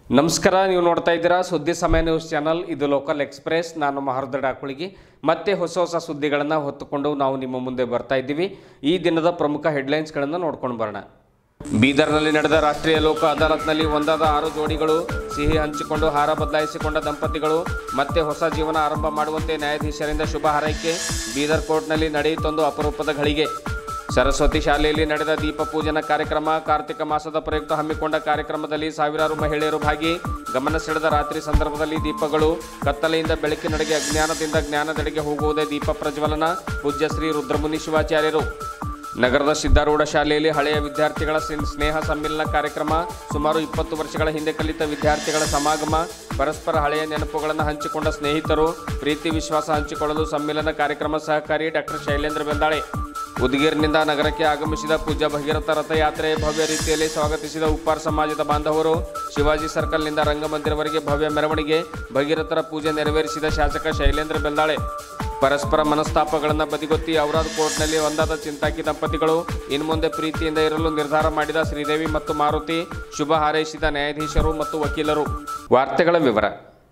ನಮಸ್ಕಾರ ನೀವು ನೋಡ್ತಾ ಇದ್ದೀರಾ ಸುದ್ದಿ ಸಮಯ ನ್ಯೂಸ್ ಚಾನಲ್ ಇದು ಲೋಕಲ್ ಎಕ್ಸ್ಪ್ರೆಸ್ ನಾನು ಮಹರ್ದ ಡಾಕುಳಿಗಿ ಮತ್ತೆ ಹೊಸ ಹೊಸ ಸುದ್ದಿಗಳನ್ನು ಹೊತ್ತುಕೊಂಡು ನಾವು ನಿಮ್ಮ ಮುಂದೆ ಬರ್ತಾ ಇದ್ದೀವಿ ಈ ದಿನದ ಪ್ರಮುಖ ಹೆಡ್ಲೈನ್ಸ್ಗಳನ್ನು ನೋಡ್ಕೊಂಡು ಬರೋಣ ಬೀದರ್ನಲ್ಲಿ ನಡೆದ ರಾಷ್ಟ್ರೀಯ ಲೋಕ ಅದಾಲತ್ನಲ್ಲಿ ಒಂದಾದ ಆರು ಜೋಡಿಗಳು ಸಿಹಿ ಹಂಚಿಕೊಂಡು ಹಾರ ಬದಲಾಯಿಸಿಕೊಂಡ ದಂಪತಿಗಳು ಮತ್ತೆ ಹೊಸ ಜೀವನ ಆರಂಭ ಮಾಡುವಂತೆ ನ್ಯಾಯಾಧೀಶರಿಂದ ಶುಭ ಹಾರೈಕೆ ಬೀದರ್ ಕೋರ್ಟ್ನಲ್ಲಿ ನಡೆಯಿತೊಂದು ಅಪರೂಪದ ಘಳಿಗೆ ಸರಸ್ವತಿ ಶಾಲೆಯಲ್ಲಿ ನಡೆದ ದೀಪ ಪೂಜನ ಕಾರ್ಯಕ್ರಮ ಕಾರ್ತಿಕ ಮಾಸದ ಪ್ರಯುಕ್ತ ಹಮ್ಮಿಕೊಂಡ ಕಾರ್ಯಕ್ರಮದಲ್ಲಿ ಸಾವಿರಾರು ಮಹಿಳೆಯರು ಭಾಗಿ ಗಮನ ಸೆಳೆದ ರಾತ್ರಿ ಸಂದರ್ಭದಲ್ಲಿ ದೀಪಗಳು ಕತ್ತಲೆಯಿಂದ ಬೆಳಕಿನಡೆಗೆ ಅಜ್ಞಾನದಿಂದ ಜ್ಞಾನದೆಡೆಗೆ ಹೋಗುವುದೇ ದೀಪ ಪ್ರಜ್ವಲನ ಪೂಜ್ಯ ಶ್ರೀ ರುದ್ರಮುನಿ ಶಿವಾಚಾರ್ಯರು ನಗರದ ಸಿದ್ದಾರೂಢ ಶಾಲೆಯಲ್ಲಿ ಹಳೆಯ ವಿದ್ಯಾರ್ಥಿಗಳ ಸಿನ್- ಸ್ನೇಹ ಸಮ್ಮಿಲನ ಕಾರ್ಯಕ್ರಮ ಸುಮಾರು ಇಪ್ಪತ್ತು ವರ್ಷಗಳ ಹಿಂದೆ ಕಲಿತ ವಿದ್ಯಾರ್ಥಿಗಳ ಸಮಾಗಮ ಪರಸ್ಪರ ಹಳೆಯ ನೆನಪುಗಳನ್ನು ಹಂಚಿಕೊಂಡ ಸ್ನೇಹಿತರು ಪ್ರೀತಿ ವಿಶ್ವಾಸ ಹಂಚಿಕೊಳ್ಳಲು ಸಮ್ಮಿಲನ ಕಾರ್ಯಕ್ರಮ ಸಹಕಾರಿ ಡಾಕ್ಟರ್ ಶೈಲೇಂದ್ರ ಬೆಂದಾಳೆ ಉದಗೀರ್ನಿಂದ ನಗರಕ್ಕೆ ಆಗಮಿಸಿದ ಪೂಜ್ಯ ಭಗೀರಥ ರಥಯಾತ್ರೆ ಭವ್ಯ ರೀತಿಯಲ್ಲಿ ಸ್ವಾಗತಿಸಿದ ಉಪ್ಪಾರ್ ಸಮಾಜದ ಬಾಂಧವರು ಶಿವಾಜಿ ಸರ್ಕಲ್ನಿಂದ ರಂಗಮಂದಿರವರೆಗೆ ಭವ್ಯ ಮೆರವಣಿಗೆ ಭಗೀರಥರ ಪೂಜೆ ನೆರವೇರಿಸಿದ ಶಾಸಕ ಶೈಲೇಂದ್ರ ಬೆಂದಾಳೆ ಪರಸ್ಪರ ಮನಸ್ತಾಪಗಳನ್ನು ಬದಿಗೊತ್ತಿ ಔರಾದ್ ಕೋರ್ಟ್ನಲ್ಲಿ ಒಂದಾದ ಚಿಂತಾಕಿ ದಂಪತಿಗಳು ಇನ್ನು ಮುಂದೆ ಪ್ರೀತಿಯಿಂದ ಇರಲು ನಿರ್ಧಾರ ಮಾಡಿದ ಶ್ರೀದೇವಿ ಮತ್ತು ಮಾರುತಿ ಶುಭ ಹಾರೈಸಿದ ನ್ಯಾಯಾಧೀಶರು ಮತ್ತು ವಕೀಲರು ವಾರ್ತೆಗಳ ವಿವರ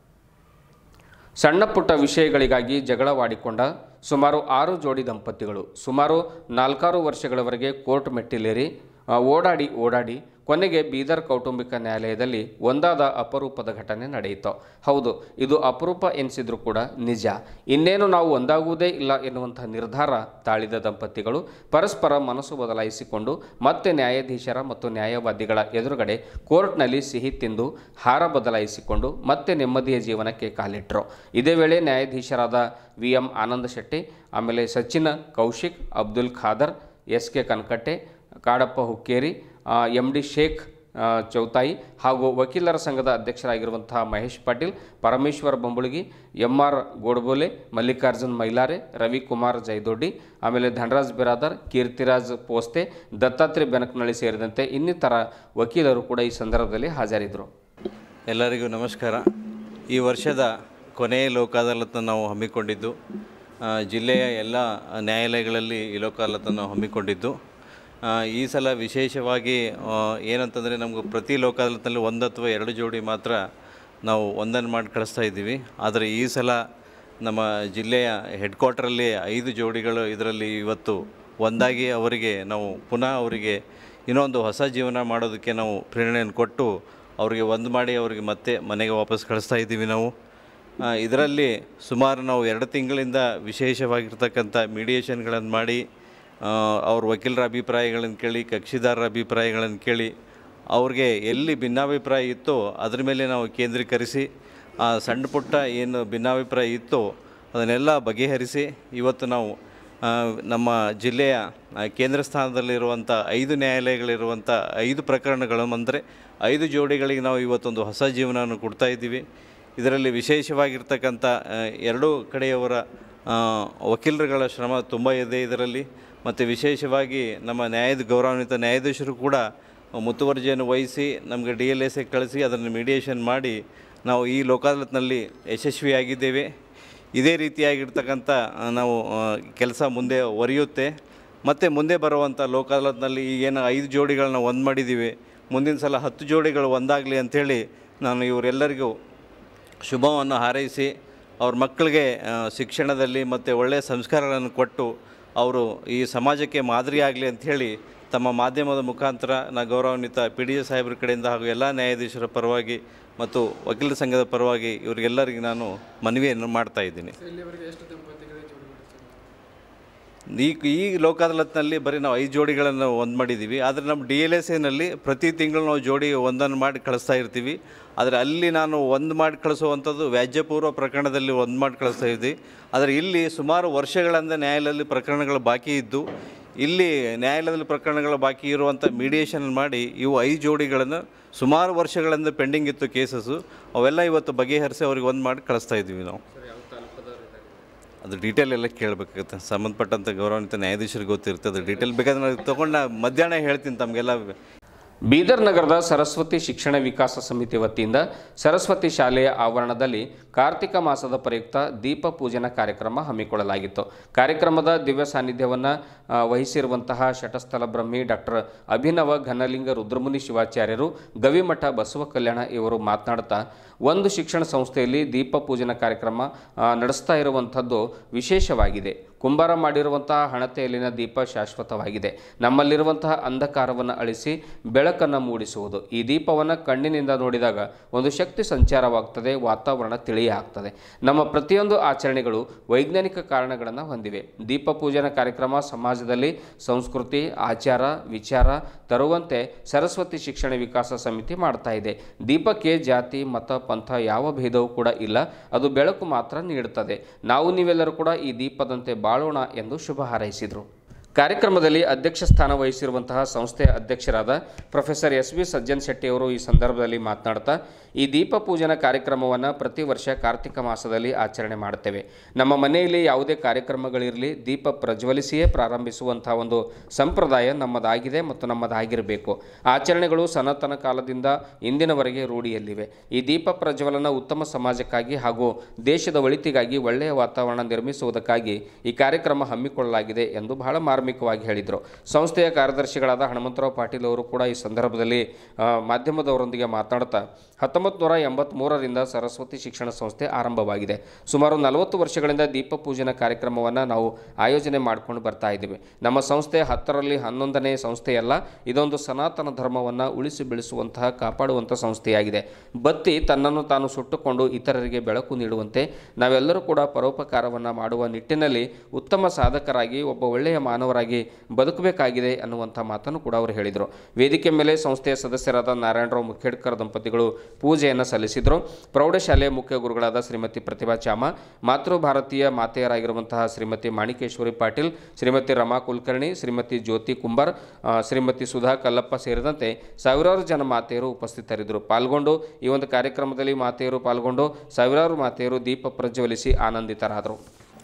ಸಣ್ಣ ಪುಟ್ಟ ವಿಷಯಗಳಿಗಾಗಿ ಜಗಳವಾಡಿಕೊಂಡ ಸುಮಾರು ಆರು ಜೋಡಿ ದಂಪತಿಗಳು ಸುಮಾರು ನಾಲ್ಕಾರು ವರ್ಷಗಳವರೆಗೆ ಕೋರ್ಟ್ ಮೆಟ್ಟಿಲೇರಿ ಆ, ಓಡಾಡಿ ಓಡಾಡಿ ಕೊನೆಗೆ ಬೀದರ್ ಕೌಟುಂಬಿಕ ನ್ಯಾಯಾಲಯದಲ್ಲಿ ಒಂದಾದ ಅಪರೂಪದ ಘಟನೆ ನಡೆಯಿತು ಹೌದು ಇದು ಅಪರೂಪ ಎನಿಸಿದ್ರು ಕೂಡ ನಿಜ ಇನ್ನೇನು ನಾವು ಒಂದಾಗುವುದೇ ಇಲ್ಲ ಎನ್ನುವಂಥ ನಿರ್ಧಾರ ತಾಳಿದ ದಂಪತಿಗಳು ಪರಸ್ಪರ ಮನಸ್ಸು ಬದಲಾಯಿಸಿಕೊಂಡು ಮತ್ತೆ ನ್ಯಾಯಾಧೀಶರ ಮತ್ತು ನ್ಯಾಯವಾದಿಗಳ ಎದುರುಗಡೆ ಕೋರ್ಟ್ನಲ್ಲಿ ಸಿಹಿ ತಿಂದು ಹಾರ ಬದಲಾಯಿಸಿಕೊಂಡು ಮತ್ತೆ ನೆಮ್ಮದಿಯ ಜೀವನಕ್ಕೆ ಕಾಲಿಟ್ಟರು ಇದೇ ವೇಳೆ ನ್ಯಾಯಾಧೀಶರಾದ ವಿ ಎಂ ಆನಂದ ಶೆಟ್ಟಿ ಆಮೇಲೆ Sachin Kaushik Abdul Khader S K Kankatte Kadappa Hukkeri M D Sheikh ಆ, ಚೌತಾಯಿ ಹಾಗೂ ವಕೀಲರ ಸಂಘದ ಅಧ್ಯಕ್ಷರಾಗಿರುವಂತಹ ಮಹೇಶ್ ಪಾಟೀಲ್ ಪರಮೇಶ್ವರ್ ಬೊಂಬುಳಗಿ ಎಂ ಆರ್ ಗೋಡ್ಬೋಲೆ ಮಲ್ಲಿಕಾರ್ಜುನ್ ಮೈಲಾರೆ ರವಿಕುಮಾರ್ ಜೈದೊಡ್ಡಿ ಆಮೇಲೆ ಧನರಾಜ್ ಬಿರಾದರ್ ಕೀರ್ತಿರಾಜ್ ಪೋಸ್ತೆ ದತ್ತಾತ್ರಿ ಬೆನಕನಳ್ಳಿ ಸೇರಿದಂತೆ ಇನ್ನಿತರ ವಕೀಲರು ಕೂಡ ಈ ಸಂದರ್ಭದಲ್ಲಿ ಹಾಜರಿದ್ದರು ಎಲ್ಲರಿಗೂ ನಮಸ್ಕಾರ ಈ ವರ್ಷದ ಕೊನೆಯ ಲೋಕ ಅದಾಲತನ್ನು ನಾವು ಹಮ್ಮಿಕೊಂಡಿದ್ದು ಆ, ಜಿಲ್ಲೆಯ ಎಲ್ಲ ನ್ಯಾಯಾಲಯಗಳಲ್ಲಿ ಈ ಲೋಕ ಅದಾಲತನ್ನು ನಾವು ಹಮ್ಮಿಕೊಂಡಿದ್ದು ಆ, ಈ ಸಲ ವಿಶೇಷವಾಗಿ ಆ, ಏನಂತಂದರೆ ನಮಗೆ ಪ್ರತಿ ಲೋಕ ಅದಾಲತ್ನಲ್ಲಿ ಒಂದು ಅಥವಾ ಎರಡು ಜೋಡಿ ಮಾತ್ರ ನಾವು ಒಂದನ್ನು ಮಾಡಿ ಕಳಿಸ್ತಾ ಇದ್ದೀವಿ ಆದರೆ ಈ ಸಲ ನಮ್ಮ ಜಿಲ್ಲೆಯ ಹೆಡ್ ಕ್ವಾರ್ಟರಲ್ಲಿ ಐದು ಜೋಡಿಗಳು ಇದರಲ್ಲಿ ಇವತ್ತು ಒಂದಾಗಿ ಅವರಿಗೆ ನಾವು ಪುನಃ ಅವರಿಗೆ ಇನ್ನೊಂದು ಹೊಸ ಜೀವನ ಮಾಡೋದಕ್ಕೆ ನಾವು ಪ್ರೇರಣೆಯನ್ನು ಕೊಟ್ಟು ಅವರಿಗೆ ಒಂದು ಮಾಡಿ ಅವರಿಗೆ ಮತ್ತೆ ಮನೆಗೆ ವಾಪಸ್ ಕಳಿಸ್ತಾ ಇದ್ದೀವಿ ನಾವು ಆ, ಇದರಲ್ಲಿ ಸುಮಾರು ನಾವು ಎರಡು ತಿಂಗಳಿಂದ ವಿಶೇಷವಾಗಿರ್ತಕ್ಕಂಥ ಮೀಡಿಯೇಷನ್ಗಳನ್ನು ಮಾಡಿ ಆ, ಅವ್ರ ವಕೀಲರ ಅಭಿಪ್ರಾಯಗಳನ್ನು ಕೇಳಿ ಕಕ್ಷಿದಾರರ ಅಭಿಪ್ರಾಯಗಳನ್ನು ಕೇಳಿ ಅವ್ರಿಗೆ ಎಲ್ಲಿ ಭಿನ್ನಾಭಿಪ್ರಾಯ ಇತ್ತೋ ಅದ್ರ ಮೇಲೆ ನಾವು ಕೇಂದ್ರೀಕರಿಸಿ ಆ ಸಣ್ಣ ಪುಟ್ಟ ಏನು ಭಿನ್ನಾಭಿಪ್ರಾಯ ಇತ್ತೋ ಅದನ್ನೆಲ್ಲ ಬಗೆಹರಿಸಿ ಇವತ್ತು ನಾವು ಆ, ನಮ್ಮ ಜಿಲ್ಲೆಯ ಆ, ಕೇಂದ್ರ ಸ್ಥಾನದಲ್ಲಿರುವಂಥ ಐದು ನ್ಯಾಯಾಲಯಗಳಿರುವಂಥ ಐದು ಪ್ರಕರಣಗಳು ಅಂದರೆ ಐದು ಜೋಡಿಗಳಿಗೆ ನಾವು ಇವತ್ತೊಂದು ಹೊಸ ಜೀವನವನ್ನು ಕೊಡ್ತಾ ಇದ್ದೀವಿ ಇದರಲ್ಲಿ ವಿಶೇಷವಾಗಿರ್ತಕ್ಕಂಥ ಆ, ಎರಡೂ ಕಡೆಯವರ ಆ, ವಕೀಲರುಗಳ ಶ್ರಮ ತುಂಬ ಇದೆ ಇದರಲ್ಲಿ ಮತ್ತು ವಿಶೇಷವಾಗಿ ನಮ್ಮ ನ್ಯಾಯದ ಗೌರವಾನ್ವಿತ ನ್ಯಾಯಾಧೀಶರು ಕೂಡ ಮುತುವರ್ಜಿಯನ್ನು ವಹಿಸಿ ನಮಗೆ ಡಿ ಎಲ್ ಎಸ್ ಎ ಕಳಿಸಿ ಅದನ್ನು ಮೀಡಿಯೇಷನ್ ಮಾಡಿ ನಾವು ಈ ಲೋಕಾದಾಲತ್ನಲ್ಲಿ ಯಶಸ್ವಿಯಾಗಿದ್ದೇವೆ ಇದೇ ರೀತಿಯಾಗಿರ್ತಕ್ಕಂಥ ಆ, ನಾವು ಕೆಲಸ ಮುಂದೆ ಒರೆಯುತ್ತೆ ಮತ್ತು ಮುಂದೆ ಬರುವಂಥ ಲೋಕಾದಾಲತ್ನಲ್ಲಿ ಈಗೇನು ಐದು ಜೋಡಿಗಳನ್ನ ಒಂದು ಮಾಡಿದ್ದೀವಿ ಮುಂದಿನ ಸಲ ಹತ್ತು ಜೋಡಿಗಳು ಒಂದಾಗಲಿ ಅಂಥೇಳಿ ನಾನು ಇವರೆಲ್ಲರಿಗೂ ಶುಭವನ್ನು ಹಾರೈಸಿ ಅವ್ರ ಮಕ್ಕಳಿಗೆ ಆ, ಶಿಕ್ಷಣದಲ್ಲಿ ಮತ್ತು ಒಳ್ಳೆಯ ಸಂಸ್ಕಾರಗಳನ್ನು ಕೊಟ್ಟು ಅವರು ಈ ಸಮಾಜಕ್ಕೆ ಮಾದರಿಯಾಗಲಿ ಅಂಥೇಳಿ ತಮ್ಮ ಮಾಧ್ಯಮದ ಮುಖಾಂತರ ನಾ ಗೌರವಾನ್ವಿತ ಪಿ ಡಿ ಎ ಸಾಹೇಬ್ರ ಕಡೆಯಿಂದ ಹಾಗೂ ಎಲ್ಲ ನ್ಯಾಯಾಧೀಶರ ಪರವಾಗಿ ಮತ್ತು ವಕೀಲರ ಸಂಘದ ಪರವಾಗಿ ಇವರಿಗೆಲ್ಲರಿಗೆ ನಾನು ಮನವಿಯನ್ನು ಮಾಡ್ತಾ ಇದ್ದೀನಿ ಈ ಈ ಲೋಕ ಅದಾಲತ್ನಲ್ಲಿ ಬರೀ ನಾವು ಐದು ಜೋಡಿಗಳನ್ನು ಒಂದು ಮಾಡಿದ್ದೀವಿ ಆದರೆ ನಮ್ಮ ಡಿ ಎಲ್ ಎಸ್ ಎನಲ್ಲಿ ಪ್ರತಿ ತಿಂಗಳು ನಾವು ಜೋಡಿ ಒಂದನ್ನು ಮಾಡಿ ಕಳಿಸ್ತಾ ಇರ್ತೀವಿ ಆದರೆ ಅಲ್ಲಿ ನಾನು ಒಂದು ಮಾಡಿ ಕಳಿಸುವಂಥದ್ದು ವ್ಯಾಜ್ಯಪೂರ್ವ ಪ್ರಕರಣದಲ್ಲಿ ಒಂದು ಮಾಡಿ ಕಳಿಸ್ತಾ ಇದ್ವಿ ಆದರೆ ಇಲ್ಲಿ ಸುಮಾರು ವರ್ಷಗಳಿಂದ ನ್ಯಾಯಾಲಯದಲ್ಲಿ ಪ್ರಕರಣಗಳು ಬಾಕಿ ಇದ್ದು ಇಲ್ಲಿ ನ್ಯಾಯಾಲಯದಲ್ಲಿ ಪ್ರಕರಣಗಳು ಬಾಕಿ ಇರುವಂಥ ಮೀಡಿಯೇಷನ್ ಮಾಡಿ ಇವು ಐದು ಜೋಡಿಗಳನ್ನು ಸುಮಾರು ವರ್ಷಗಳಿಂದ ಪೆಂಡಿಂಗ್ ಇತ್ತು ಕೇಸಸ್ಸು ಅವೆಲ್ಲ ಇವತ್ತು ಬಗೆಹರಿಸಿ ಅವ್ರಿಗೆ ಒಂದು ಮಾಡಿ ಕಳಿಸ್ತಾ ಇದ್ದೀವಿ ನಾವು ಅದು ಡೀಟೇಲ್ ಎಲ್ಲ ಕೇಳಬೇಕಾಗುತ್ತೆ ಸಂಬಂಧಪಟ್ಟಂಥ ಗೌರವಾನ್ವಿತ ನ್ಯಾಯಾಧೀಶರಿಗೆ ಗೊತ್ತಿರ್ತದೆ ಡೀಟೇಲ್ ಬೇಕಾದ್ರೆ ನಾನು ತೊಗೊಂಡು ನಾ ಮಧ್ಯಾಹ್ನ ಹೇಳ್ತೀನಿ ತಮಗೆಲ್ಲ ಬೀದರ್ ನಗರದ ಸರಸ್ವತಿ ಶಿಕ್ಷಣ ವಿಕಾಸ ಸಮಿತಿ ವತಿಯಿಂದ ಸರಸ್ವತಿ ಶಾಲೆಯ ಆವರಣದಲ್ಲಿ ಕಾರ್ತಿಕ ಮಾಸದ ಪ್ರಯುಕ್ತ ದೀಪ ಪೂಜನ ಕಾರ್ಯಕ್ರಮ ಹಮ್ಮಿಕೊಳ್ಳಲಾಗಿತ್ತು ಕಾರ್ಯಕ್ರಮದ ದಿವ್ಯ ಸಾನ್ನಿಧ್ಯವನ್ನು ಆ, ವಹಿಸಿರುವಂತಹ ಶಟಸ್ಥಲ ಬ್ರಹ್ಮಿ ಡಾಕ್ಟರ್ ಅಭಿನವ ಘನಲಿಂಗ ರುದ್ರಮುನಿ ಶಿವಾಚಾರ್ಯರು ಗವಿಮಠ ಬಸವ ಕಲ್ಯಾಣ ಇವರು ಮಾತನಾಡ್ತಾ ಒಂದು ಶಿಕ್ಷಣ ಸಂಸ್ಥೆಯಲ್ಲಿ ದೀಪ ಪೂಜನ ಕಾರ್ಯಕ್ರಮ ಆ, ನಡೆಸ್ತಾ ಇರುವಂಥದ್ದು ವಿಶೇಷವಾಗಿದೆ ಕುಂಬಾರ ಮಾಡಿರುವಂತಹ ಹಣತೆಯಲ್ಲಿನ ದೀಪ ಶಾಶ್ವತವಾಗಿದೆ ನಮ್ಮಲ್ಲಿರುವಂತಹ ಅಂಧಕಾರವನ್ನು ಅಳಿಸಿ ಬೆಳಕನ್ನು ಮೂಡಿಸುವುದು ಈ ದೀಪವನ್ನು ಕಣ್ಣಿನಿಂದ ನೋಡಿದಾಗ ಒಂದು ಶಕ್ತಿ ಸಂಚಾರವಾಗ್ತದೆ ವಾತಾವರಣ ತಿಳಿಯ ಆಗ್ತದೆ ನಮ್ಮ ಪ್ರತಿಯೊಂದು ಆಚರಣೆಗಳು ವೈಜ್ಞಾನಿಕ ಕಾರಣಗಳನ್ನು ಹೊಂದಿವೆ ದೀಪ ಪೂಜನ ಕಾರ್ಯಕ್ರಮ ಸಮಾಜದಲ್ಲಿ ಸಂಸ್ಕೃತಿ ಆಚಾರ ವಿಚಾರ ತರುವಂತೆ ಸರಸ್ವತಿ ಶಿಕ್ಷಣ ವಿಕಾಸ ಸಮಿತಿ ಮಾಡ್ತಾ ಇದೆ ದೀಪಕ್ಕೆ ಜಾತಿ ಮತ ಪಂಥ ಯಾವ ಭೇದವೂ ಕೂಡ ಇಲ್ಲ ಅದು ಬೆಳಕು ಮಾತ್ರ ನೀಡುತ್ತದೆ ನಾವು ನೀವೆಲ್ಲರೂ ಕೂಡ ಈ ದೀಪದಂತೆ ಬಾಳೋಣ ಎಂದು ಶುಭ ಹಾರೈಸಿದರು ಕಾರ್ಯಕ್ರಮದಲ್ಲಿ ಅಧ್ಯಕ್ಷ ಸ್ಥಾನ ವಹಿಸಿರುವಂತಹ ಸಂಸ್ಥೆಯ ಅಧ್ಯಕ್ಷರಾದ professor S V Sajjan Shetty ಅವರು ಈ ಸಂದರ್ಭದಲ್ಲಿ ಮಾತನಾಡ್ತಾ ಈ ದೀಪ ಪೂಜನ ಕಾರ್ಯಕ್ರಮವನ್ನು ಪ್ರತಿ ವರ್ಷ ಕಾರ್ತಿಕ ಮಾಸದಲ್ಲಿ ಆಚರಣೆ ಮಾಡುತ್ತೇವೆ ನಮ್ಮ ಮನೆಯಲ್ಲಿ ಯಾವುದೇ ಕಾರ್ಯಕ್ರಮಗಳಿರಲಿ ದೀಪ ಪ್ರಜ್ವಲಿಸಿಯೇ ಪ್ರಾರಂಭಿಸುವಂತಹ ಒಂದು ಸಂಪ್ರದಾಯ ನಮ್ಮದಾಗಿದೆ ಮತ್ತು ನಮ್ಮದಾಗಿರಬೇಕು ಆಚರಣೆಗಳು ಸನಾತನ ಕಾಲದಿಂದ ಇಂದಿನವರೆಗೆ ರೂಢಿಯಲ್ಲಿವೆ ಈ ದೀಪ ಪ್ರಜ್ವಲನ ಉತ್ತಮ ಸಮಾಜಕ್ಕಾಗಿ ಹಾಗೂ ದೇಶದ ಒಳಿತಿಗಾಗಿ ಒಳ್ಳೆಯ ವಾತಾವರಣ ನಿರ್ಮಿಸುವುದಕ್ಕಾಗಿ ಈ ಕಾರ್ಯಕ್ರಮ ಹಮ್ಮಿಕೊಳ್ಳಲಾಗಿದೆ ಎಂದು ಬಹಳ ಮಾರ್ಮಿಕವಾಗಿ ಹೇಳಿದರು ಸಂಸ್ಥೆಯ ಕಾರ್ಯದರ್ಶಿಗಳಾದ ಹನುಮಂತರಾವ್ ಪಾಟೀಲ್ ಅವರು ಕೂಡ ಈ ಸಂದರ್ಭದಲ್ಲಿ ಆ, ಮಾಧ್ಯಮದವರೊಂದಿಗೆ ಮಾತನಾಡ್ತಾ ಹತ್ತೊಂಬತ್ತು ನೂರ ಎಂಬತ್ತ್ಮೂರರಿಂದ ಸರಸ್ವತಿ ಶಿಕ್ಷಣ ಸಂಸ್ಥೆ ಆರಂಭವಾಗಿದೆ ಸುಮಾರು ನಲವತ್ತು ವರ್ಷಗಳಿಂದ ದೀಪ ಪೂಜನ ಕಾರ್ಯಕ್ರಮವನ್ನು ನಾವು ಆಯೋಜನೆ ಮಾಡಿಕೊಂಡು ಬರ್ತಾ ಇದ್ದೀವಿ ನಮ್ಮ ಸಂಸ್ಥೆ ಹತ್ತರಲ್ಲಿ ಹನ್ನೊಂದನೇ ಸಂಸ್ಥೆಯಲ್ಲ ಇದೊಂದು ಸನಾತನ ಧರ್ಮವನ್ನು ಉಳಿಸಿ ಬೆಳೆಸುವಂತಹ ಕಾಪಾಡುವಂಥ ಸಂಸ್ಥೆಯಾಗಿದೆ ಬತ್ತಿ ತನ್ನನ್ನು ತಾನು ಸುಟ್ಟುಕೊಂಡು ಇತರರಿಗೆ ಬೆಳಕು ನೀಡುವಂತೆ ನಾವೆಲ್ಲರೂ ಕೂಡ ಪರೋಪಕಾರವನ್ನು ಮಾಡುವ ನಿಟ್ಟಿನಲ್ಲಿ ಉತ್ತಮ ಸಾಧಕರಾಗಿ ಒಬ್ಬ ಒಳ್ಳೆಯ ಮಾನವರಾಗಿ ಬದುಕಬೇಕಾಗಿದೆ ಅನ್ನುವಂಥ ಮಾತನ್ನು ಕೂಡ ಅವರು ಹೇಳಿದರು ವೇದಿಕೆ ಮೇಲೆ ಸಂಸ್ಥೆಯ ಸದಸ್ಯರಾದ ನಾರಾಯಣರಾವ್ ಮುಖೇಡ್ಕರ್ ದಂಪತಿಗಳು ಪೂಜೆಯನ್ನು ಸಲ್ಲಿಸಿದರು ಪ್ರೌಢಶಾಲೆಯ ಮುಖ್ಯ ಗುರುಗಳಾದ ಶ್ರೀಮತಿ ಪ್ರತಿಭಾ ಚಾಮ ಮಾತೃ ಭಾರತೀಯ ಮಾತೆಯರಾಗಿರುವಂತಹ ಶ್ರೀಮತಿ ಮಾಣಿಕೇಶ್ವರಿ ಪಾಟೀಲ್ ಶ್ರೀಮತಿ ರಮಾ ಕುಲಕರ್ಣಿ ಶ್ರೀಮತಿ ಜ್ಯೋತಿ ಕುಂಬಾರ್ ಆ, ಶ್ರೀಮತಿ ಸುಧಾ ಕಲ್ಲಪ್ಪ ಸೇರಿದಂತೆ ಸಾವಿರಾರು ಜನ ಮಾತೆಯರು ಉಪಸ್ಥಿತರಿದ್ದರು ಪಾಲ್ಗೊಂಡು ಈ ಒಂದು ಕಾರ್ಯಕ್ರಮದಲ್ಲಿ ಮಾತೆಯರು ಪಾಲ್ಗೊಂಡು ಸಾವಿರಾರು ಮಾತೆಯರು ದೀಪ ಪ್ರಜ್ವಲಿಸಿ ಆನಂದಿತರಾದರು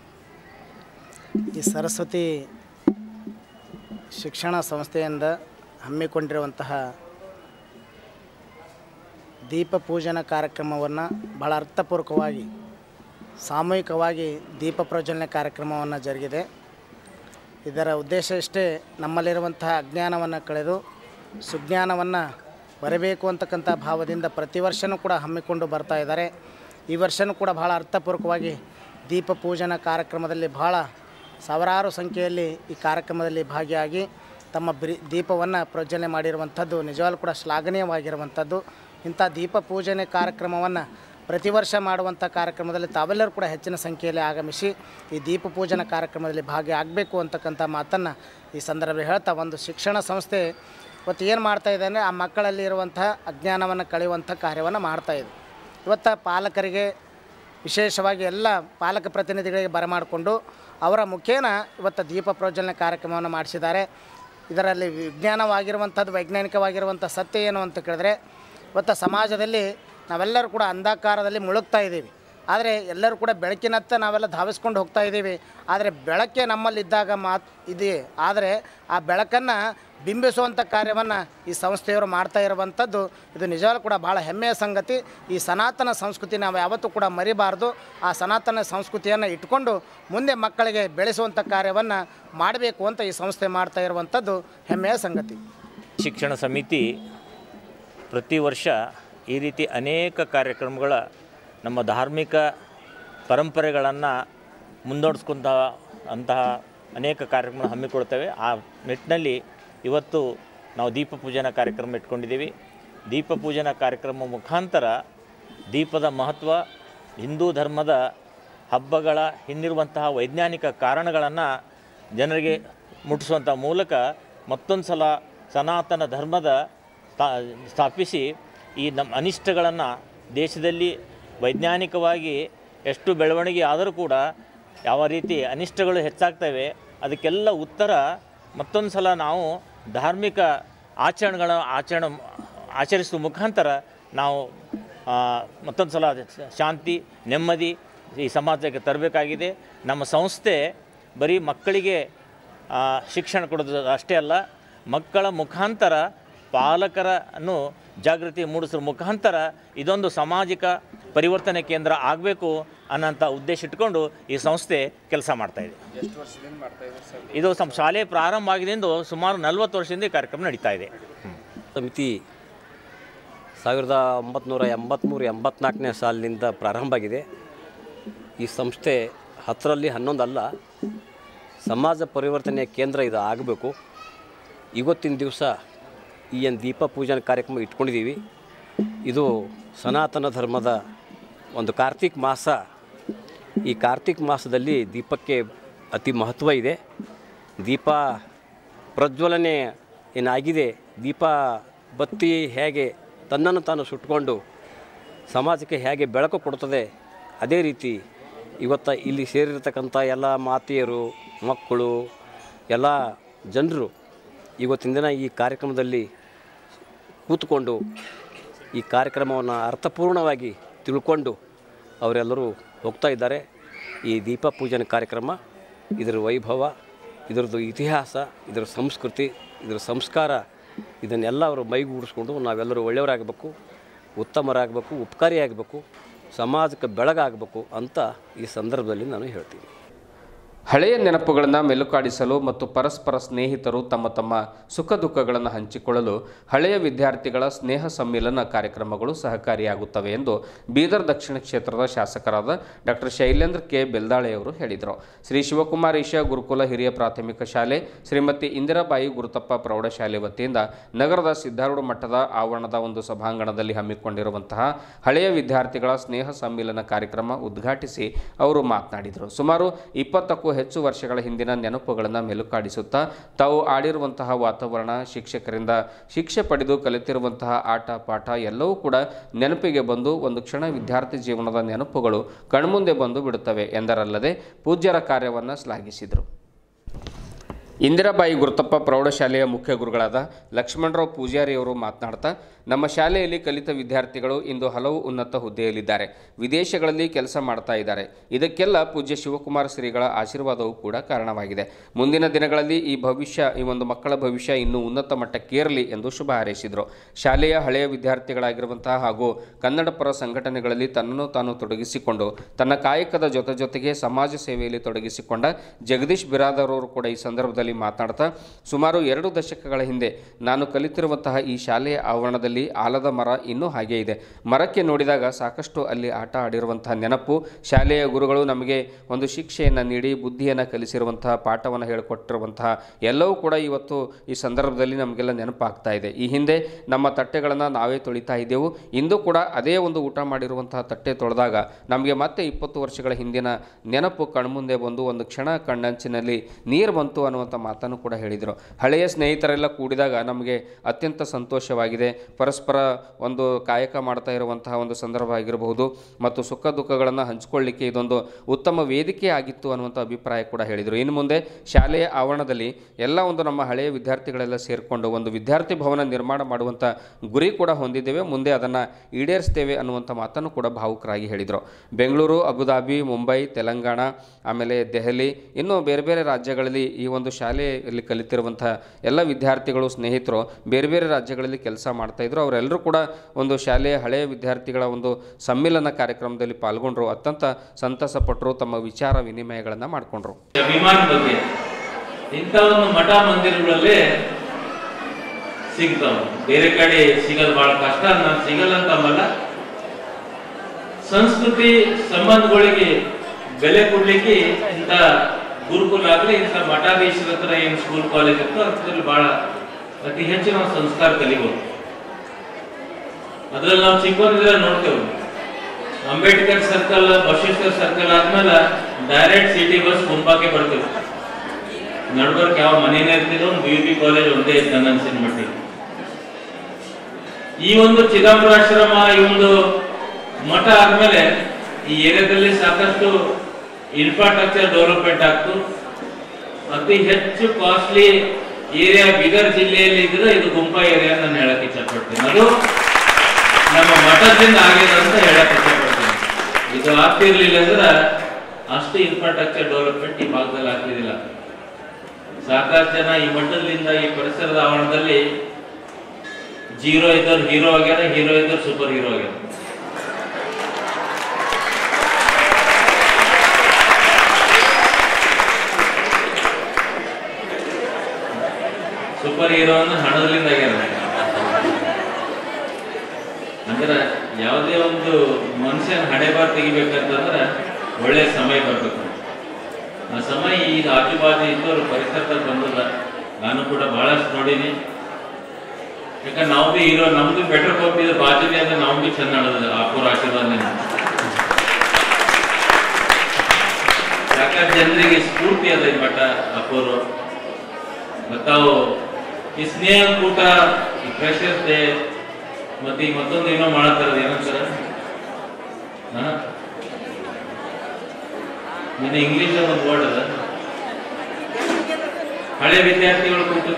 ಈ ಸರಸ್ವತಿ ಶಿಕ್ಷಣ ಸಂಸ್ಥೆಯಿಂದ ಹಮ್ಮಿಕೊಂಡಿರುವಂತಹ ದೀಪ ಪೂಜನ ಕಾರ್ಯಕ್ರಮವನ್ನು ಭಾಳ ಅರ್ಥಪೂರ್ವಕವಾಗಿ ಸಾಮೂಹಿಕವಾಗಿ ದೀಪ ಪ್ರಜ್ವಲನೆ ಕಾರ್ಯಕ್ರಮವನ್ನು ಜರುಗಿದೆ ಇದರ ಉದ್ದೇಶ ಇಷ್ಟೇ ನಮ್ಮಲ್ಲಿರುವಂತಹ ಅಜ್ಞಾನವನ್ನು ಕಳೆದು ಸುಜ್ಞಾನವನ್ನು ಬರಬೇಕು ಅಂತಕ್ಕಂಥ ಭಾವದಿಂದ ಪ್ರತಿ ವರ್ಷವೂ ಕೂಡ ಹಮ್ಮಿಕೊಂಡು ಬರ್ತಾ ಇದ್ದಾರೆ ಈ ವರ್ಷವೂ ಕೂಡ ಭಾಳ ಅರ್ಥಪೂರ್ವಕವಾಗಿ ದೀಪ ಪೂಜನ ಕಾರ್ಯಕ್ರಮದಲ್ಲಿ ಭಾಳ ಸಾವಿರಾರು ಸಂಖ್ಯೆಯಲ್ಲಿ ಈ ಕಾರ್ಯಕ್ರಮದಲ್ಲಿ ಭಾಗಿಯಾಗಿ ತಮ್ಮ ಬ್ರಿ ದೀಪವನ್ನು ಪ್ರಜ್ವಲನೆ ಮಾಡಿರುವಂಥದ್ದು ನಿಜವಾಗ್ಲೂ ಕೂಡ ಶ್ಲಾಘನೀಯವಾಗಿರುವಂಥದ್ದು ಇಂಥ ದೀಪ ಪೂಜನೆ ಕಾರ್ಯಕ್ರಮವನ್ನು ಪ್ರತಿ ವರ್ಷ ಮಾಡುವಂಥ ಕಾರ್ಯಕ್ರಮದಲ್ಲಿ ತಾವೆಲ್ಲರೂ ಕೂಡ ಹೆಚ್ಚಿನ ಸಂಖ್ಯೆಯಲ್ಲಿ ಆಗಮಿಸಿ ಈ ದೀಪ ಪೂಜನ ಕಾರ್ಯಕ್ರಮದಲ್ಲಿ ಭಾಗಿಯಾಗಬೇಕು ಅಂತಕ್ಕಂಥ ಮಾತನ್ನು ಈ ಸಂದರ್ಭದಲ್ಲಿ ಹೇಳ್ತಾ ಒಂದು ಶಿಕ್ಷಣ ಸಂಸ್ಥೆ ಇವತ್ತು ಏನು ಮಾಡ್ತಾ ಇದೆ ಅಂದರೆ ಆ ಮಕ್ಕಳಲ್ಲಿ ಇರುವಂತಹ ಅಜ್ಞಾನವನ್ನು ಕಳೆಯುವಂಥ ಕಾರ್ಯವನ್ನು ಮಾಡ್ತಾ ಇದೆ ಇವತ್ತು ಪಾಲಕರಿಗೆ ವಿಶೇಷವಾಗಿ ಎಲ್ಲ ಪಾಲಕ ಪ್ರತಿನಿಧಿಗಳಿಗೆ ಬರಮಾಡಿಕೊಂಡು ಅವರ ಮುಖೇನ ಇವತ್ತು ದೀಪ ಪ್ರಜ್ವಲನೆ ಕಾರ್ಯಕ್ರಮವನ್ನು ಮಾಡಿಸಿದ್ದಾರೆ ಇದರಲ್ಲಿ ವಿಜ್ಞಾನವಾಗಿರುವಂಥದ್ದು ವೈಜ್ಞಾನಿಕವಾಗಿರುವಂಥ ಸತ್ಯ ಏನು ಅಂತ ಕೇಳಿದ್ರೆ ಇವತ್ತು ಸಮಾಜದಲ್ಲಿ ನಾವೆಲ್ಲರೂ ಕೂಡ ಅಂಧಕಾರದಲ್ಲಿ ಮುಳುಗ್ತಾ ಇದ್ದೀವಿ ಆದರೆ ಎಲ್ಲರೂ ಕೂಡ ಬೆಳಕಿನತ್ತ ನಾವೆಲ್ಲ ಧಾವಿಸ್ಕೊಂಡು ಹೋಗ್ತಾ ಇದ್ದೀವಿ ಆದರೆ ಬೆಳಕೆ ನಮ್ಮಲ್ಲಿದ್ದಾಗ ಮಾತ್ ಇದೆ ಆದರೆ ಆ ಬೆಳಕನ್ನು ಬಿಂಬಿಸುವಂಥ ಕಾರ್ಯವನ್ನು ಈ ಸಂಸ್ಥೆಯವರು ಮಾಡ್ತಾ ಇರುವಂಥದ್ದು ಇದು ನಿಜವಾಗ್ಲೂ ಕೂಡ ಭಾಳ ಹೆಮ್ಮೆಯ ಸಂಗತಿ ಈ ಸನಾತನ ಸಂಸ್ಕೃತಿ ನಾವು ಯಾವತ್ತೂ ಕೂಡ ಮರಿಬಾರ್ದು ಆ ಸನಾತನ ಸಂಸ್ಕೃತಿಯನ್ನು ಇಟ್ಕೊಂಡು ಮುಂದೆ ಮಕ್ಕಳಿಗೆ ಬೆಳೆಸುವಂಥ ಕಾರ್ಯವನ್ನು ಮಾಡಬೇಕು ಅಂತ ಈ ಸಂಸ್ಥೆ ಮಾಡ್ತಾ ಇರುವಂಥದ್ದು ಹೆಮ್ಮೆಯ ಸಂಗತಿ ಶಿಕ್ಷಣ ಸಮಿತಿ ಪ್ರತಿ ವರ್ಷ ಈ ರೀತಿ ಅನೇಕ ಕಾರ್ಯಕ್ರಮಗಳ ನಮ್ಮ ಧಾರ್ಮಿಕ ಪರಂಪರೆಗಳನ್ನು ಮುಂದೋಡಿಸ್ಕೊಂತ ಅಂತಹ ಅನೇಕ ಕಾರ್ಯಕ್ರಮ ಹಮ್ಮಿಕೊಳ್ತೇವೆ ಆ ನಿಟ್ಟಿನಲ್ಲಿ ಇವತ್ತು ನಾವು ದೀಪ ಪೂಜನ ಕಾರ್ಯಕ್ರಮ ಇಟ್ಕೊಂಡಿದ್ದೀವಿ ದೀಪ ಪೂಜನ ಕಾರ್ಯಕ್ರಮ ಮುಖಾಂತರ ದೀಪದ ಮಹತ್ವ ಹಿಂದೂ ಧರ್ಮದ ಹಬ್ಬಗಳ ಹಿಂದಿರುವಂತಹ ವೈಜ್ಞಾನಿಕ ಕಾರಣಗಳನ್ನು ಜನರಿಗೆ ಮುಟ್ಟಿಸುವಂಥ ಮೂಲಕ ಮತ್ತೊಂದು ಸಲ ಸನಾತನ ಧರ್ಮದ ಸ್ಥಾ- ಸ್ಥಾಪಿಸಿ ಈ ನಮ್ಮ ಅನಿಷ್ಟಗಳನ್ನು ದೇಶದಲ್ಲಿ ವೈಜ್ಞಾನಿಕವಾಗಿ ಎಷ್ಟು ಬೆಳವಣಿಗೆ ಆದರೂ ಕೂಡ ಯಾವ ರೀತಿ ಅನಿಷ್ಟಗಳು ಹೆಚ್ಚಾಗ್ತವೆ ಅದಕ್ಕೆಲ್ಲ ಉತ್ತರ ಮತ್ತೊಂದು ಸಲ ನಾವು ಧಾರ್ಮಿಕ ಆಚರಣೆಗಳ ಆಚರಣೆ ಆಚರಿಸುವ ಮುಖಾಂತರ ನಾವು ಆ, ಮತ್ತೊಂದು ಸಲ ಶಾಂತಿ ನೆಮ್ಮದಿ ಈ ಸಮಾಜಕ್ಕೆ ತರಬೇಕಾಗಿದೆ ನಮ್ಮ ಸಂಸ್ಥೆ ಬರೀ ಮಕ್ಕಳಿಗೆ ಆ, ಶಿಕ್ಷಣ ಕೊಡೋದು ಅಷ್ಟೇ ಅಲ್ಲ ಮಕ್ಕಳ ಮುಖಾಂತರ ಪಾಲಕರನ್ನು ಜಾಗೃತಿ ಮೂಡಿಸೋ ಮುಖಾಂತರ ಇದೊಂದು ಸಾಮಾಜಿಕ ಪರಿವರ್ತನೆ ಕೇಂದ್ರ ಆಗಬೇಕು ಅನ್ನೋಂಥ ಉದ್ದೇಶ ಇಟ್ಕೊಂಡು ಈ ಸಂಸ್ಥೆ ಕೆಲಸ ಮಾಡ್ತಾಯಿದೆ ಇದು ನಮ್ಮ ಶಾಲೆ ಪ್ರಾರಂಭ ಆಗಿದ್ದರಿಂದ ಸುಮಾರು ನಲವತ್ತು ವರ್ಷದಿಂದ ಈ ಕಾರ್ಯಕ್ರಮ ನಡೀತಾ ಇದೆ ಸಮಿತಿ ಸಾವಿರದ ಒಂಬತ್ನೂರ ಎಂಬತ್ತ್ಮೂರು ಎಂಬತ್ನಾಲ್ಕನೇ ಸಾಲಿನಿಂದ ಪ್ರಾರಂಭ ಆಗಿದೆ ಈ ಸಂಸ್ಥೆ ಹತ್ತರಲ್ಲಿ ಹನ್ನೊಂದು ಅಲ್ಲ ಸಮಾಜ ಪರಿವರ್ತನೆಯ ಕೇಂದ್ರ ಇದು ಆಗಬೇಕು ಇವತ್ತಿನ ದಿವಸ ಈ ಏನು ದೀಪ ಪೂಜನ ಕಾರ್ಯಕ್ರಮ ಇಟ್ಕೊಂಡಿದ್ದೀವಿ ಇದು ಸನಾತನ ಧರ್ಮದ ಒಂದು ಕಾರ್ತಿಕ್ ಮಾಸ ಈ ಕಾರ್ತಿಕ್ ಮಾಸದಲ್ಲಿ ದೀಪಕ್ಕೆ ಅತಿ ಮಹತ್ವ ಇದೆ ದೀಪ ಪ್ರಜ್ವಲನೆ ಏನಾಗಿದೆ ದೀಪ ಬತ್ತಿ ಹೇಗೆ ತನ್ನನ್ನು ತಾನು ಸುಟ್ಕೊಂಡು ಸಮಾಜಕ್ಕೆ ಹೇಗೆ ಬೆಳಕು ಕೊಡುತ್ತದೆ ಅದೇ ರೀತಿ ಇವತ್ತು ಇಲ್ಲಿ ಸೇರಿರ್ತಕ್ಕಂಥ ಎಲ್ಲ ಮಾತೆಯರು ಮಕ್ಕಳು ಎಲ್ಲ ಜನರು ಇವತ್ತಿನ ದಿನ ಈ ಕಾರ್ಯಕ್ರಮದಲ್ಲಿ ಕೂತ್ಕೊಂಡು ಈ ಕಾರ್ಯಕ್ರಮವನ್ನು ಅರ್ಥಪೂರ್ಣವಾಗಿ ತಿಳ್ಕೊಂಡು ಅವರೆಲ್ಲರೂ ಹೋಗ್ತಾ ಇದ್ದಾರೆ ಈ ದೀಪ ಪೂಜನೆ ಕಾರ್ಯಕ್ರಮ ಇದರ ವೈಭವ ಇದರದ್ದು ಇತಿಹಾಸ ಇದರ ಸಂಸ್ಕೃತಿ ಇದರ ಸಂಸ್ಕಾರ ಇದನ್ನೆಲ್ಲ ಅವರು ಮೈಗೂಡಿಸ್ಕೊಂಡು ನಾವೆಲ್ಲರೂ ಒಳ್ಳೆಯವರಾಗಬೇಕು ಉತ್ತಮರಾಗಬೇಕು ಉಪಕಾರಿಯಾಗಬೇಕು ಸಮಾಜಕ್ಕೆ ಬೆಳಗಾಗಬೇಕು ಅಂತ ಈ ಸಂದರ್ಭದಲ್ಲಿ ನಾನು ಹೇಳ್ತೀನಿ ಹಳೆಯ ನೆನಪುಗಳನ್ನು ಮೆಲುಕಾಡಿಸಲು ಮತ್ತು ಪರಸ್ಪರ ಸ್ನೇಹಿತರು ತಮ್ಮ ತಮ್ಮ ಸುಖ ದುಃಖಗಳನ್ನು ಹಂಚಿಕೊಳ್ಳಲು ಹಳೆಯ ವಿದ್ಯಾರ್ಥಿಗಳ ಸ್ನೇಹ ಸಮ್ಮಿಲನ ಕಾರ್ಯಕ್ರಮಗಳು ಸಹಕಾರಿಯಾಗುತ್ತವೆ ಎಂದು ಬೀದರ್ ದಕ್ಷಿಣ ಕ್ಷೇತ್ರದ ಶಾಸಕರಾದ ಡಾಕ್ಟರ್ ಶೈಲೇಂದ್ರ ಕೆ ಬೆಲ್ದಾಳೆಯವರು ಹೇಳಿದರು ಶ್ರೀ ಶಿವಕುಮಾರ್ ಈಶಾ ಗುರುಕುಲ ಹಿರಿಯ ಪ್ರಾಥಮಿಕ ಶಾಲೆ ಶ್ರೀಮತಿ ಇಂದಿರಾಬಾಯಿ ಗುರುತಪ್ಪ ಪ್ರೌಢಶಾಲೆ ವತಿಯಿಂದ ನಗರದ ಸಿದ್ಧಾರೂಢ ಮಠದ ಆವರಣದ ಒಂದು ಸಭಾಂಗಣದಲ್ಲಿ ಹಮ್ಮಿಕೊಂಡಿರುವಂತಹ ಹಳೆಯ ವಿದ್ಯಾರ್ಥಿಗಳ ಸ್ನೇಹ ಸಮ್ಮಿಲನ ಕಾರ್ಯಕ್ರಮ ಉದ್ಘಾಟಿಸಿ ಅವರು ಮಾತನಾಡಿದರು ಸುಮಾರು ಇಪ್ಪತ್ತಕ್ಕೂ ಹೆಚ್ಚು ವರ್ಷಗಳ ಹಿಂದಿನ ನೆನಪುಗಳನ್ನು ಮೆಲುಕಾಡಿಸುತ್ತಾ ತಾವು ಆಡಿರುವಂತಹ ವಾತಾವರಣ ಶಿಕ್ಷಕರಿಂದ ಶಿಕ್ಷೆ ಪಡೆದು ಕಲಿತಿರುವಂತಹ ಆಟ ಪಾಠ ಎಲ್ಲವೂ ಕೂಡ ನೆನಪಿಗೆ ಬಂದು ಒಂದು ಕ್ಷಣ ವಿದ್ಯಾರ್ಥಿ ಜೀವನದ ನೆನಪುಗಳು ಕಣ್ಮುಂದೆ ಬಂದು ಬಿಡುತ್ತವೆ ಎಂದರಲ್ಲದೆ ಪೂಜ್ಯರ ಕಾರ್ಯವನ್ನು ಶ್ಲಾಘಿಸಿದರು ಇಂದಿರಾಬಾಯಿ ಗುರುತಪ್ಪ ಪ್ರೌಢಶಾಲೆಯ ಮುಖ್ಯ ಗುರುಗಳಾದ ಲಕ್ಷ್ಮಣರಾವ್ ಪೂಜಾರಿಯವರು ಮಾತನಾಡ್ತಾ ನಮ್ಮ ಶಾಲೆಯಲ್ಲಿ ಕಲಿತ ವಿದ್ಯಾರ್ಥಿಗಳು ಇಂದು ಹಲವು ಉನ್ನತ ಹುದ್ದೆಯಲ್ಲಿದ್ದಾರೆ ವಿದೇಶಗಳಲ್ಲಿ ಕೆಲಸ ಮಾಡ್ತಾ ಇದ್ದಾರೆ ಇದಕ್ಕೆಲ್ಲ ಪೂಜ್ಯ ಶಿವಕುಮಾರ ಶ್ರೀಗಳ ಆಶೀರ್ವಾದವೂ ಕೂಡ ಕಾರಣವಾಗಿದೆ ಮುಂದಿನ ದಿನಗಳಲ್ಲಿ ಈ ಭವಿಷ್ಯ ಈ ಒಂದು ಮಕ್ಕಳ ಭವಿಷ್ಯ ಇನ್ನೂ ಉನ್ನತ ಮಟ್ಟಕ್ಕೇರಲಿ ಎಂದು ಶುಭ ಹಾರೈಸಿದರು ಶಾಲೆಯ ಹಳೆಯ ವಿದ್ಯಾರ್ಥಿಗಳಾಗಿರುವಂತಹ ಹಾಗೂ ಕನ್ನಡ ಪರ ಸಂಘಟನೆಗಳಲ್ಲಿ ತನ್ನನ್ನು ತಾನು ತೊಡಗಿಸಿಕೊಂಡು ತನ್ನ ಕಾಯಕದ ಜೊತೆ ಜೊತೆಗೆ ಸಮಾಜ ಸೇವೆಯಲ್ಲಿ ತೊಡಗಿಸಿಕೊಂಡ ಜಗದೀಶ್ ಬಿರಾದರ್ ಅವರು ಕೂಡ ಈ ಸಂದರ್ಭದಲ್ಲಿ ಮಾತನಾಡ್ತಾ ಸುಮಾರು ಎರಡು ದಶಕಗಳ ಹಿಂದೆ ನಾನು ಕಲಿತಿರುವಂತಹ ಈ ಶಾಲೆಯ ಆವರಣದಲ್ಲಿ ಆಲದ ಮರ ಇನ್ನೂ ಹಾಗೆ ಇದೆ ಮರಕ್ಕೆ ನೋಡಿದಾಗ ಸಾಕಷ್ಟು ಅಲ್ಲಿ ಆಟ ಆಡಿರುವಂತಹ ನೆನಪು ಶಾಲೆಯ ಗುರುಗಳು ನಮಗೆ ಒಂದು ಶಿಕ್ಷೆಯನ್ನು ನೀಡಿ ಬುದ್ಧಿಯನ್ನು ಕಲಿಸಿರುವಂತಹ ಪಾಠವನ್ನು ಹೇಳಿಕೊಟ್ಟಿರುವಂತಹ ಎಲ್ಲವೂ ಕೂಡ ಇವತ್ತು ಈ ಸಂದರ್ಭದಲ್ಲಿ ನಮಗೆಲ್ಲ ನೆನಪಾಗ್ತಾ ಇದೆ ಈ ಹಿಂದೆ ನಮ್ಮ ತಟ್ಟೆಗಳನ್ನು ನಾವೇ ತೊಳಿತಾ ಇದ್ದೆವು ಇಂದು ಕೂಡ ಅದೇ ಒಂದು ಊಟ ಮಾಡಿರುವಂತಹ ತಟ್ಟೆ ತೊಳೆದಾಗ ನಮಗೆ ಮತ್ತೆ ಇಪ್ಪತ್ತು ವರ್ಷಗಳ ಹಿಂದಿನ ನೆನಪು ಕಣ್ಮುಂದೆ ಬಂದು ಒಂದು ಕ್ಷಣ ಕಣ್ಣಂಚಿನಲ್ಲಿ ನೀರು ಬಂತು ಅನ್ನುವಂಥ ಮಾತನ್ನು ಕೂಡ ಹೇಳಿದರು ಹಳೆಯ ಸ್ನೇಹಿತರೆಲ್ಲ ಕೂಡಿದಾಗ ನಮಗೆ ಅತ್ಯಂತ ಸಂತೋಷವಾಗಿದೆ ಪರಸ್ಪರ ಒಂದು ಕಾಯಕ ಮಾಡ್ತಾ ಇರುವಂತಹ ಒಂದು ಸಂದರ್ಭ ಆಗಿರಬಹುದು ಮತ್ತು ಸುಖ ದುಃಖಗಳನ್ನು ಹಂಚಿಕೊಳ್ಳಿಕ್ಕೆ ಇದೊಂದು ಉತ್ತಮ ವೇದಿಕೆ ಆಗಿತ್ತು ಅನ್ನುವಂಥ ಅಭಿಪ್ರಾಯ ಕೂಡ ಹೇಳಿದರು ಇನ್ನು ಮುಂದೆ ಶಾಲೆಯ ಆವರಣದಲ್ಲಿ ಎಲ್ಲ ಒಂದು ನಮ್ಮ ಹಳೆಯ ವಿದ್ಯಾರ್ಥಿಗಳೆಲ್ಲ ಸೇರಿಕೊಂಡು ಒಂದು ವಿದ್ಯಾರ್ಥಿ ಭವನ ನಿರ್ಮಾಣ ಮಾಡುವಂಥ ಗುರಿ ಕೂಡ ಹೊಂದಿದ್ದೇವೆ ಮುಂದೆ ಅದನ್ನು ಈಡೇರಿಸ್ತೇವೆ ಅನ್ನುವಂಥ ಮಾತನ್ನು ಕೂಡ ಭಾವುಕರಾಗಿ ಹೇಳಿದರು ಬೆಂಗಳೂರು ಅಬುದಾಬಿ ಮುಂಬೈ ತೆಲಂಗಾಣ ಆಮೇಲೆ ದೆಹಲಿ ಇನ್ನೂ ಬೇರೆ ಬೇರೆ ರಾಜ್ಯಗಳಲ್ಲಿ ಈ ಒಂದು ಶಾಲೆಯಲ್ಲಿ ಕಲಿತಿರುವಂಥ ಎಲ್ಲ ವಿದ್ಯಾರ್ಥಿಗಳು ಸ್ನೇಹಿತರು ಬೇರೆ ಬೇರೆ ರಾಜ್ಯಗಳಲ್ಲಿ ಕೆಲಸ ಮಾಡ್ತಾ ಇದ್ರು ಅವರೆಲ್ಲರೂ ಕೂಡ ಒಂದು ಶಾಲೆಯ ಹಳೆಯ ವಿದ್ಯಾರ್ಥಿಗಳ ಒಂದು ಸಮ್ಮಿಲನ ಕಾರ್ಯಕ್ರಮದಲ್ಲಿ ಪಾಲ್ಗೊಂಡ್ರು ಅತ್ಯಂತ ಸಂತಸ ಪಟ್ಟರು ತಮ್ಮ ವಿಚಾರ ವಿನಿಮಯಗಳನ್ನು ಮಾಡಿಕೊಂಡ್ರು ಅಭಿಮಾನ ಬಗ್ಗೆ ಇಂಥ ಒಂದು ಮಠ ಮಂದಿರಗಳಲ್ಲೇ ಸಿಗ್ತಾವ ಬೇರೆ ಕಡೆ ಸಿಗಲ್ ಬಹಳ ಕಷ್ಟ ನಾನು ಸಿಗಲ್ಲ ಅಂತ ಅಂಬಲ್ಲ ಸಂಸ್ಕೃತಿ ಸಂಬಂಧಗಳಿಗೆ ಬೆಲೆ ಕೊಡ್ಲಿಕ್ಕೆ ಇಂಥ ಗುರುಕುಲ ಆಗ್ಲಿ ಇಂಥ ಮಠಾಧೀಶರ ಹತ್ರ ಏನ್ ಸ್ಕೂಲ್ ಕಾಲೇಜ್ ಇರ್ತೋ ಅದ್ರಲ್ಲಿ ಬಹಳ ಅತಿ ಹೆಚ್ಚು ನಾವು ಸಂಸ್ಕಾರ ಕಲಿಬಹುದು ಅದ್ರಲ್ಲಿ ನಾವು ಚಿಕ್ಕವರಿದ್ರೆ ನೋಡ್ತೇವೆ ಅಂಬೇಡ್ಕರ್ ಸರ್ಕಲ್ ಬಸವೇಶ್ವರ ಸರ್ಕಲ್ ಆದ್ಮೇಲೆ ಡೈರೆಕ್ಟ್ ಸಿಟಿ ಬಸ್ ಗುಂಪಾಗೆ ಬರ್ತೇವೆ ನಡ್ಬರ್ಕ್ ಯಾವ ಮನೇನೇ ಇರ್ತಿದ್ರು ಒಂದು ಬಿ ಬಿ ಕಾಲೇಜ್ ಒಂದೇ ಇತ್ತು ನನ್ನ ಅನ್ಸಿನ ಮಟ್ಟಿಗೆ ಈ ಒಂದು ಚಿದಂಬರಾಶ್ರಮ ಈ ಒಂದು ಮಠ ಆದ್ಮೇಲೆ ಈ ಏರಿಯಾದಲ್ಲಿ ಸಾಕಷ್ಟು ಇನ್ಫ್ರಾಸ್ಟ್ರಕ್ಚರ್ ಡೆವಲಪ್ಮೆಂಟ್ ಆಗ್ತು ಅತಿ ಹೆಚ್ಚು ಕಾಸ್ಟ್ಲಿ ಏರಿಯಾ ಬೀದರ್ ಜಿಲ್ಲೆಯಲ್ಲಿ ಇದ್ರೆ ಇದು ಗುಂಪಾ ಏರಿಯಾ ನಾನು ಹೇಳಕ್ ಇಷ್ಟಪಡ್ತೀನಿ ಅದು ನಮ್ಮ ಮಠದಿಂದ ಆಗಿದೆ ಅಂತ ಹೇಳಕ್ ಇಷ್ಟಪಡ್ತೀನಿ ಇದು ಆಗ್ತಿರ್ಲಿಲ್ಲ ಅಂದ್ರೆ ಅಷ್ಟು ಇನ್ಫ್ರಾಸ್ಟ್ರಕ್ಚರ್ ಡೆವಲಪ್ಮೆಂಟ್ ಈ ಭಾಗದಲ್ಲಿ ಆಗ್ತಿದಿಲ್ಲ ಸಾಕಷ್ಟು ಜನ ಈ ಮಠದಿಂದ ಈ ಪರಿಸರದ ಆವರಣದಲ್ಲಿ ಜೀರೋ ಇದ್ದವ್ರು ಹೀರೋ ಆಗ್ಯಾರ ಹೀರೋ ಇದ್ದವ್ರು ಸೂಪರ್ ಹೀರೋ ಆಗ್ಯಾರ ಸೂಪರ್ ಹೀರೋ ಅಂದ್ರೆ ಹಣದಲ್ಲಿಂದ ಆಗ್ಯಾರ ಅಂದ್ರೆ ಯಾವುದೇ ಒಂದು ಮನುಷ್ಯನ ಹಣೆ ಬಾರ್ ತೆಗಿಬೇಕಂತಂದ್ರೆ ಒಳ್ಳೆ ಸಮಯ ಬರ್ಬೇಕು ಆ ಸಮಯ ಈಗ ಆಜು ಬಾಜು ಇದ್ದವ್ರು ಪರಿಸರದಲ್ಲಿ ಬಂದದ ನಾನು ಕೂಡ ಬಹಳಷ್ಟು ನೋಡೀನಿ ಯಾಕಂದ್ರೆ ನಾವು ಬಿ ಹೀರೋ ನಮ್ದು ಬೆಟರ್ ಕೊಟ್ಟಿದ್ದು ಬಾಜುನೇ ಅಂದ್ರೆ ನಾವು ಬಿ ಚಂದ ನಡೆದ ಆಪೂರ್ ಆಶೀರ್ವಾದದಿಂದ ಯಾಕಂದ್ರೆ ಜನರಿಗೆ ಸ್ಫೂರ್ತಿ ಅದ ಈ ಮಠ ಅಪೂರು ಮತ್ತಾವು ಈ ಸ್ನೇಹ ಕೂಟ ಈ ಫ್ರೆಶರ್ಸ್ ಡೇ ಮತ್ತೆ ಈ ಮತ್ತೊಂದು ಏನೋ ಮಾಡತ್ತಾರ ಏನಂತಾರ ಹಾ ನನ್ನ ಇಂಗ್ಲಿಷ್ ಒಂದು ವರ್ಡ್ ಅದ ಹಳೆ ವಿದ್ಯಾರ್ಥಿಗಳು ಕೂತು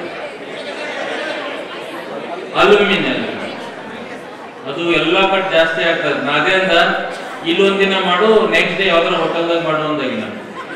ಅಲ್ಯೂಮಿನ್ ಅದು ಎಲ್ಲಾ ಕಡೆ ಜಾಸ್ತಿ ಆಗ್ತದೆ ನಾದ್ರಿಂದ ಇಲ್ಲಿ ಒಂದಿನ ಮಾಡು ನೆಕ್ಸ್ಟ್ ಡೇ ಯಾವ್ದಾರ ಹೋಟೆಲ್ದಾಗ ಮಾಡು ಅಂದಾಗಿ ನಾನು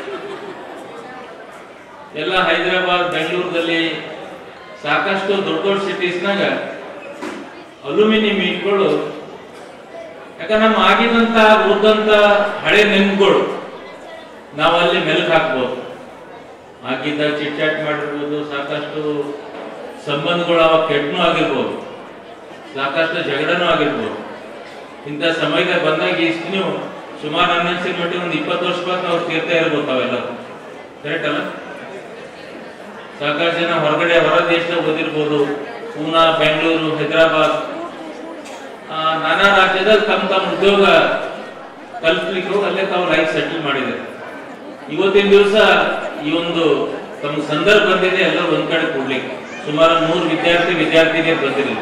ಎಲ್ಲ ಹೈದರಾಬಾದ್ ಬೆಂಗಳೂರಲ್ಲಿ ಸಾಕಷ್ಟು ದೊಡ್ಡ ದೊಡ್ಡ ಸಿಟೀಸ್ನಾಗ ಅಲ್ಯೂಮಿನಿಯಂ ಮೀಟ್ಗಳು ಯಾಕಂದ್ರೆ ನಮ್ಮ ಆಗಿದಂತ ಉಳಿದಂತ ಹಳೆ ನೆನಪುಗಳು ನಾವು ಅಲ್ಲಿ ಮೆಲುಕು ಹಾಕ್ಬೋದು ಆಗಿದ್ದಾಗ ಚಿಟ್ ಚಾಟ್ ಮಾಡಿರ್ಬೋದು ಸಾಕಷ್ಟು ಸಂಬಂಧಗಳು ಅವಾಗ ಕೆಟ್ಟನೂ ಆಗಿರ್ಬೋದು ಸಾಕಷ್ಟು ಜಗಳನೂ ಆಗಿರ್ಬೋದು ಇಂಥ ಸಮಯದಾಗ ಬಂದಾಗ ಇಷ್ಟು ನೀವು ಸುಮಾರು ನನ್ನ ಅನ್ಸಿದ ಮಟ್ಟಿಗೆ ಒಂದು ಇಪ್ಪತ್ತು ವರ್ಷ ಬಾದ್ ನಾವು ತೀರ್ತಾ ಇರ್ಬೋದು ಅವೆಲ್ಲ ಕರೆಕ್ಟ್ ಅಲ್ಲ ಸಾಕಷ್ಟು ಜನ ಹೊರಗಡೆ ಹೊರ ದೇಶದಾಗ ಓದಿರ್ಬೋದು ಪೂನಾ ಬೆಂಗಳೂರು ಹೈದರಾಬಾದ್ ಆ, ನಾನಾ ರಾಜ್ಯದಲ್ಲಿ ತಮ್ಮ ತಮ್ಮ ಉದ್ಯೋಗ ಕಲ್ಪಲಿಕ್ಕೆ ಹೋಗಿ ಅಲ್ಲೇ ತಾವು ಲೈಫ್ ಸೆಟಲ್ ಮಾಡಿದ್ದಾರೆ ಇವತ್ತಿನ ದಿವಸ ಈ ಒಂದು ತಮ್ಮ ಸಂದರ್ಭ ಬಂದಿದೆ ಎಲ್ಲ ಒಂದ್ ಕಡೆ ಕೊಡ್ಲಿಕ್ಕೆ ಸುಮಾರು ನೂರು ವಿದ್ಯಾರ್ಥಿ ವಿದ್ಯಾರ್ಥಿನಿಯರು ಬಂದಿರಲಿಲ್ಲ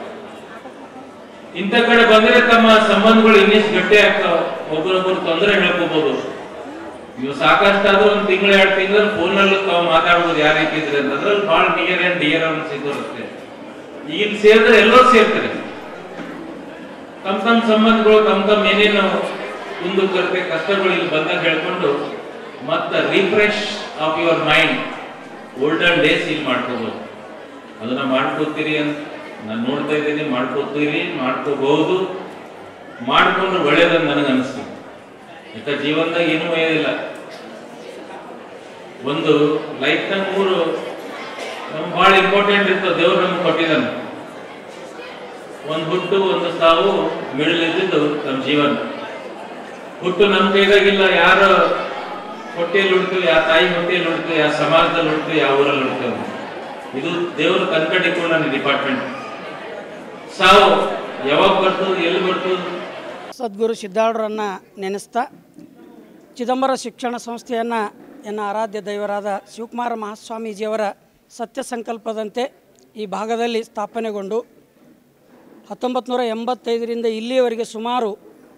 ಇಂಥ ಕಡೆ ಬಂದ್ರೆ ತಮ್ಮ ಸಂಬಂಧಗಳು ಇನ್ನಿಷ್ಟು ಗಟ್ಟಿ ಆಗ್ತಾವ ಒಬ್ಬರೊಬ್ಬರು ತೊಂದರೆ ಹೇಳ್ಕೋಬಹುದು ನೀವು ಸಾಕಷ್ಟಾದ್ರೂ ಒಂದ್ ತಿಂಗಳು ಎರಡು ತಿಂಗಳು ಫೋನಲ್ಲಿ ತಾವು ಮಾತಾಡ್ಬೋದು ಯಾವ ರೀತಿ ಇದ್ರೆ ಅಂತ ಅದ್ರಲ್ಲಿ ಬಹಳ ನಿಯರ್ ಅಂಡ್ ಡಿಯರ್ ಅಂತ ಸಿಗೋರುತ್ತೆ ಈಗ ಇಲ್ಲಿ ಸೇರಿದ್ರೆ ಎಲ್ಲರೂ ಸೇರ್ತಾರೆ ತಮ್ಮ ತಮ್ಮ ಸಂಬಂಧಗಳು ತಮ್ಮ ತಮ್ಮ ಏನೇನು ಮುಂದೂಕರತೆ ಕಷ್ಟಗಳು ಇಲ್ಲಿ ಬಂದಾಗ ಹೇಳ್ಕೊಂಡು ಮತ್ತ refresh of your mind olden days ಇಲ್ಲಿ ಮಾಡ್ಕೋಬಹುದು ಅದನ್ನ ಮಾಡ್ಕೋತೀರಿ ಅಂತ ನಾನು ನೋಡ್ತಾ ಇದ್ದೀನಿ ಮಾಡ್ಕೋತೀರಿ ಮಾಡ್ಕೋಬಹುದು ಮಾಡ್ಕೊಂಡ್ರೆ ಒಳ್ಳೇದಂತ ನನಗೆ ಅನಿಸ್ತು ಯಾಕ ಜೀವನದಾಗ ಏನೂ ಒಯ್ಯೋದಿಲ್ಲ ಒಂದು ಲೈಫ್ನಾಗ ಮೂರು ನಮ್ಗೆ ಬಹಳ ಇಂಪಾರ್ಟೆಂಟ್ ಇರ್ತದೆ ದೇವ್ರು ನಮ್ಗೆ ಕೊಟ್ಟಿದ್ದಾನೆ ಒಂದು ಹುಟ್ಟು ಒಂದು ಸಾವು ಮಿಡಲಿದ್ದು ನಮ್ಮ ಜೀವನ ಹುಟ್ಟು ನಮ್ಮ ಕೈದಾಗಿಲ್ಲ ಯಾರ ಹೊಟ್ಟೆಯಲ್ಲಿ ಹುಡ್ತೀವಿ ಯಾವ ತಾಯಿ ಹೊಟ್ಟೆಯಲ್ಲಿ ಹುಡ್ತೀವಿ ಯಾವ ಸಮಾಜದಲ್ಲಿ ಹುಡ್ತೀವಿ ಯಾವ ಊರಲ್ಲಿ ಹುಡ್ತೀವಿ ಇದು ದೇವರು ಕನ್ಕಟ್ಟಿಕೊಂಡು ನನ್ನ ಡಿಪಾರ್ಟ್ಮೆಂಟ್ ಸಾವು ಯಾವಾಗ ಬರ್ತದೆ ಎಲ್ಲಿ ಬರ್ತದೆ ಸದ್ಗುರು ಸಿದ್ಧಾರೂಢರನ್ನು ನೆನೆಸ್ತಾ ಚಿದಂಬರ ಶಿಕ್ಷಣ ಸಂಸ್ಥೆಯನ್ನು ಎನ್ನ ಆರಾಧ್ಯ ದೈವರಾದ ಶಿವಕುಮಾರ ಮಹಾಸ್ವಾಮೀಜಿಯವರ ಸತ್ಯ ಸಂಕಲ್ಪದಂತೆ ಈ ಭಾಗದಲ್ಲಿ ಸ್ಥಾಪನೆಗೊಂಡು ಹತ್ತೊಂಬತ್ತು ನೂರ ಎಂಬತ್ತೈದರಿಂದ ಇಲ್ಲಿಯವರೆಗೆ ಸುಮಾರು